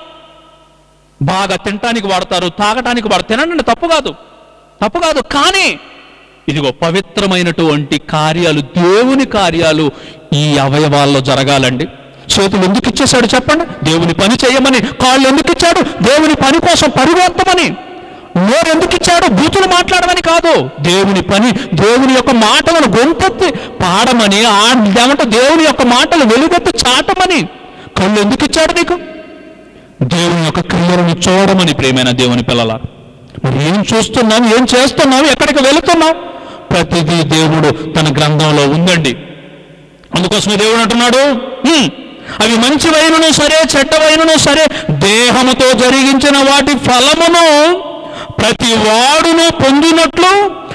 బాగా తినటానికి వాడతారు తాగటానికి వాడతారు తినండి తప్పు కాదు తప్పు కాదు కానీ ఇదిగో పవిత్రమైనటువంటి కార్యాలు దేవుని కార్యాలు ఈ అవయవాల్లో జరగాలండి చేతులు ఎందుకు ఇచ్చేశాడు చెప్పండి దేవుని పని చేయమని కాళ్ళు ఎందుకు ఇచ్చాడు దేవుని పని కోసం పరిగెత్తమని నోరు ఎందుకు ఇచ్చాడు బూతులు మాట్లాడమని కాదు దేవుని పని దేవుని యొక్క మాటలను గొంతెత్తి పాడమని ఆ ఏమంటే దేవుని యొక్క మాటలు వెలుగెత్తి చాటమని కళ్ళు ఎందుకు ఇచ్చాడు నీకు దేవుని యొక్క క్రియలను చూడమని ప్రేమైన దేవుని పిల్లల మరి ఏం చూస్తున్నాం ఏం చేస్తున్నాం ఎక్కడికి వెళుతున్నాం ప్రతిదీ దేవుడు తన గ్రంథంలో ఉందండి అందుకోసమే దేవుడు అంటున్నాడు "హ్మ్, అవి మంచి వైనను సరే చెడ్డ వైనను సరే దేహముతో జరిగించిన వాటి ఫలమును ప్రతి వాడును పొందినట్లు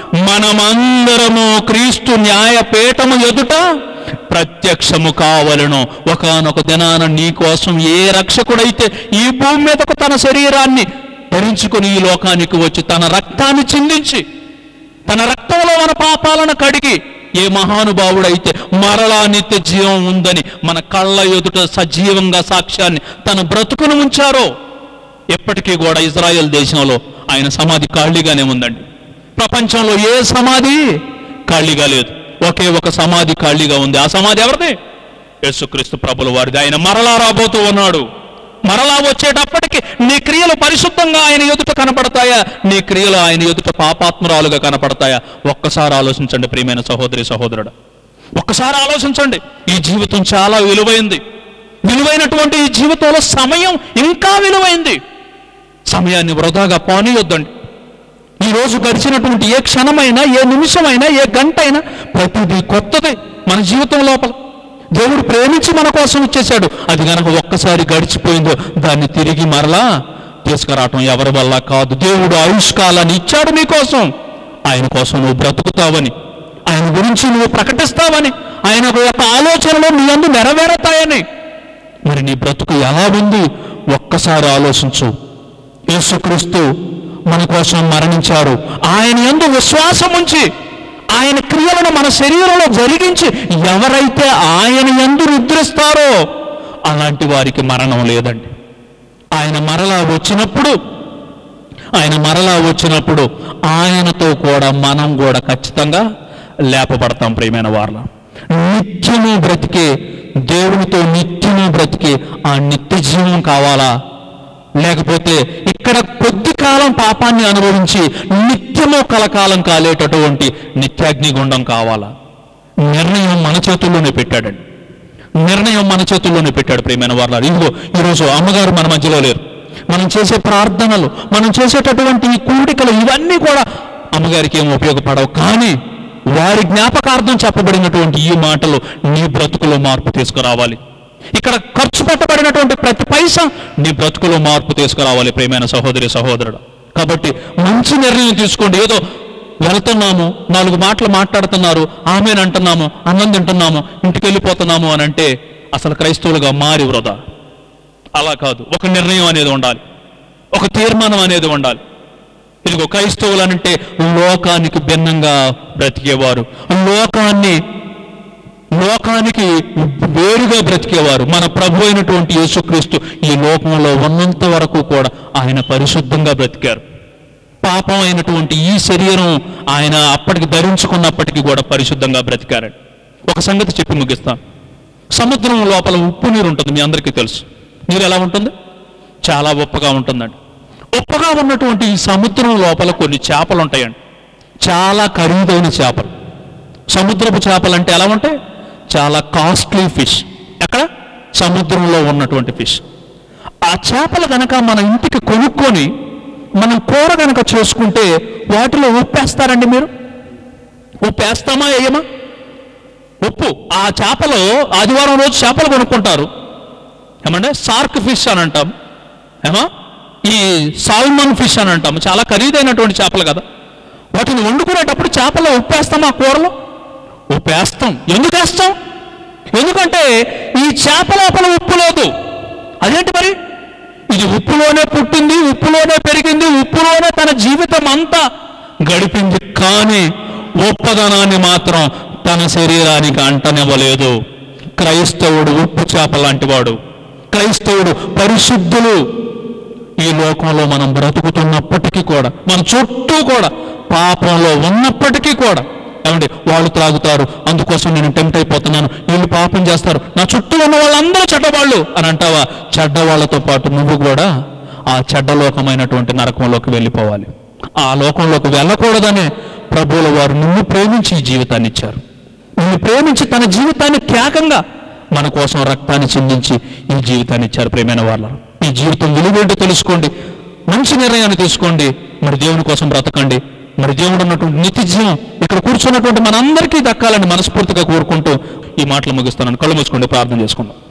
మనమందరము క్రీస్తు న్యాయపీఠము ఎదుట ప్రత్యక్షము కావలను ఒకనొక దినాన నీ కోసం ఏ రక్షకుడైతే ఈ భూమి మీదకు తన శరీరాన్ని ధరించుకుని ఈ లోకానికి వచ్చి తన రక్తాన్ని చిందించి తన రక్తంలో మన పాపాలను కడిగి ఏ మహానుభావుడైతే మరలా నిత్య జీవం ఉందని మన కళ్ళ ఎదుట సజీవంగా సాక్ష్యాన్ని తన బ్రతుకును ఉంచారో ఎప్పటికీ కూడా ఇజ్రాయెల్ దేశంలో ఆయన సమాధి ఖాళీగానే ఉందండి ప్రపంచంలో ఏ సమాధి ఖాళీగా లేదు ఒకే ఒక సమాధి ఖాళీగా ఉంది ఆ సమాధి ఎవరిది యేసుక్రీస్తు ప్రభుల వారిది ఆయన మరలా రాబోతూ ఉన్నాడు మరలా వచ్చేటప్పటికి నీ క్రియలు పరిశుద్ధంగా ఆయన ఎదుట కనపడతాయా నీ క్రియలు ఆయన ఎదుట పాపాత్మరాలుగా కనపడతాయా ఒక్కసారి ఆలోచించండి ప్రియమైన సహోదరి సహోదరుడు ఒక్కసారి ఆలోచించండి ఈ జీవితం చాలా విలువైంది విలువైనటువంటి ఈ జీవితంలో సమయం ఇంకా విలువైంది సమయాన్ని వృధాగా పోనీయొద్దండి ఈ రోజు గడిచినటువంటి ఏ క్షణమైనా ఏ నిమిషమైనా ఏ గంట అయినా ప్రతిదీ కొత్తది మన జీవితం లోపల దేవుడు ప్రేమించి మన కోసం ఇచ్చేశాడు అది కనుక ఒక్కసారి గడిచిపోయిందో దాన్ని తిరిగి మరలా తీసుకురావటం ఎవరి వల్ల కాదు దేవుడు ఆయుష్కాలాన్ని ఇచ్చాడు నీకోసం ఆయన కోసం నువ్వు బ్రతుకుతావని ఆయన గురించి నువ్వు ప్రకటిస్తావని ఆయన యొక్క ఆలోచనలు నీ అందు నెరవేరతాయని మరి నీ బ్రతుకు ఎలా ఉంది ఒక్కసారి ఆలోచించు యేసుక్రీస్తు మన కోసం మరణించారు ఆయన యందు విశ్వాసం ఉంచి ఆయన క్రియలను మన శరీరంలో జరిగించి ఎవరైతే ఆయన యందు నిద్రిస్తారో అలాంటి వారికి మరణం లేదండి ఆయన మరలా వచ్చినప్పుడు ఆయన మరలా వచ్చినప్పుడు ఆయనతో కూడా మనం కూడా ఖచ్చితంగా లేపబడతాం ప్రియమైన వాళ్ళ నిత్యము బ్రతికే దేవునితో నిత్యము బ్రతికే ఆ నిత్య జీవం కావాలా లేకపోతే ఇక్కడ కొద్ది కాలం పాపాన్ని అనుభవించి నిత్యము కలకాలం కాలేటటువంటి నిత్యాగ్నిగుండం కావాలా నిర్ణయం మన చేతుల్లోనే పెట్టాడండి నిర్ణయం మన చేతుల్లోనే పెట్టాడు ప్రియమైన వాళ్ళ ఇదిగో ఈరోజు అమ్మగారు మన మధ్యలో లేరు మనం చేసే ప్రార్థనలు మనం చేసేటటువంటి ఈ కూడికలు ఇవన్నీ కూడా అమ్మగారికి ఏం ఉపయోగపడవు కానీ వారి జ్ఞాపకార్థం చెప్పబడినటువంటి ఈ మాటలు నీ బ్రతుకులో మార్పు తీసుకురావాలి ఇక్కడ ఖర్చు పెట్టబడినటువంటి ప్రతి పైసా నీ బ్రతుకులో మార్పు తీసుకురావాలి ప్రియమైన సహోదరి సహోదరుడు కాబట్టి మంచి నిర్ణయం తీసుకోండి ఏదో వెళ్తున్నాము నాలుగు మాటలు మాట్లాడుతున్నారు ఆమెను అంటున్నాము అన్నం తింటున్నాము ఇంటికి వెళ్ళిపోతున్నాము అని అంటే అసలు క్రైస్తవులుగా మారి వృధా అలా కాదు ఒక నిర్ణయం అనేది ఉండాలి ఒక తీర్మానం అనేది ఉండాలి ఇదిగో క్రైస్తవులు అంటే లోకానికి భిన్నంగా బ్రతికేవారు లోకాన్ని లోకానికి వేరుగా బ్రతికేవారు మన ప్రభు అయినటువంటి యేసుక్రీస్తు ఈ లోకంలో ఉన్నంత వరకు కూడా ఆయన పరిశుద్ధంగా బ్రతికారు పాపం అయినటువంటి ఈ శరీరం ఆయన అప్పటికి ధరించుకున్నప్పటికీ కూడా పరిశుద్ధంగా బ్రతికారండి ఒక సంగతి చెప్పి ముగిస్తాను సముద్రం లోపల ఉప్పు నీరు ఉంటుంది మీ అందరికీ తెలుసు నీరు ఎలా ఉంటుంది చాలా ఉప్పగా ఉంటుందండి ఉప్పగా ఉన్నటువంటి ఈ సముద్రం లోపల కొన్ని చేపలు ఉంటాయండి చాలా ఖరీదైన చేపలు సముద్రపు చేపలు అంటే ఎలా ఉంటాయి చాలా కాస్ట్లీ ఫిష్ ఎక్కడ సముద్రంలో ఉన్నటువంటి ఫిష్ ఆ చేపలు గనక మన ఇంటికి కొనుక్కొని మనం కూర గనక చేసుకుంటే వాటిలో ఉప్పేస్తారండి మీరు ఉప్పు వేస్తామా వేయమా ఉప్పు ఆ చేపలు ఆదివారం రోజు చేపలు కొనుక్కుంటారు ఏమంటే సార్క్ ఫిష్ అని అంటాం ఏమా ఈ సాల్మన్ ఫిష్ అని అంటాం చాలా ఖరీదైనటువంటి చేపలు కదా వాటిని వండుకునేటప్పుడు చేపలో ఉప్పు వేస్తామా కూరలో ఉప్పు వేస్తాం ఎందుకు వేస్తాం ఎందుకంటే ఈ చేప లోపల ఉప్పు లేదు అదేంటి మరి ఇది ఉప్పులోనే పుట్టింది ఉప్పులోనే పెరిగింది ఉప్పులోనే తన జీవితం అంతా గడిపింది కానీ ఉప్పదనాన్ని మాత్రం తన శరీరానికి అంటనివ్వలేదు క్రైస్తవుడు ఉప్పు చేప లాంటివాడు క్రైస్తవుడు పరిశుద్ధులు ఈ లోకంలో మనం బ్రతుకుతున్నప్పటికీ కూడా మన చుట్టూ కూడా పాపంలో ఉన్నప్పటికీ కూడా ఏమండి వాళ్ళు త్రాగుతారు అందుకోసం నేను టెంప్ట్ అయిపోతున్నాను వీళ్ళు పాపం చేస్తారు నా చుట్టూ ఉన్న వాళ్ళందరూ చెడ్డవాళ్ళు అని అంటావా చెడ్డవాళ్ళతో పాటు నువ్వు కూడా ఆ చెడ్డలోకమైనటువంటి నరకంలోకి వెళ్ళిపోవాలి ఆ లోకంలోకి వెళ్ళకూడదనే ప్రభువుల వారు నిన్ను ప్రేమించి ఈ జీవితాన్ని ఇచ్చారు నిన్ను ప్రేమించి తన జీవితాన్ని త్యాగంగా మన కోసం రక్తాన్ని చిందించి ఈ జీవితాన్ని ఇచ్చారు ప్రేమైన వాళ్ళ ఈ జీవితం విలువేంటో తెలుసుకోండి మంచి నిర్ణయాన్ని తీసుకోండి మరి దేవుని కోసం బ్రతకండి మరి దేవుడు ఉన్నటువంటి నిత్య జీవం ఇక్కడ కూర్చున్నటువంటి మనందరికీ దక్కాలని మనస్ఫూర్తిగా కోరుకుంటూ ఈ మాటలు ముగిస్తున్నాను కళ్ళు మూసుకోండి ప్రార్థన చేసుకుందాం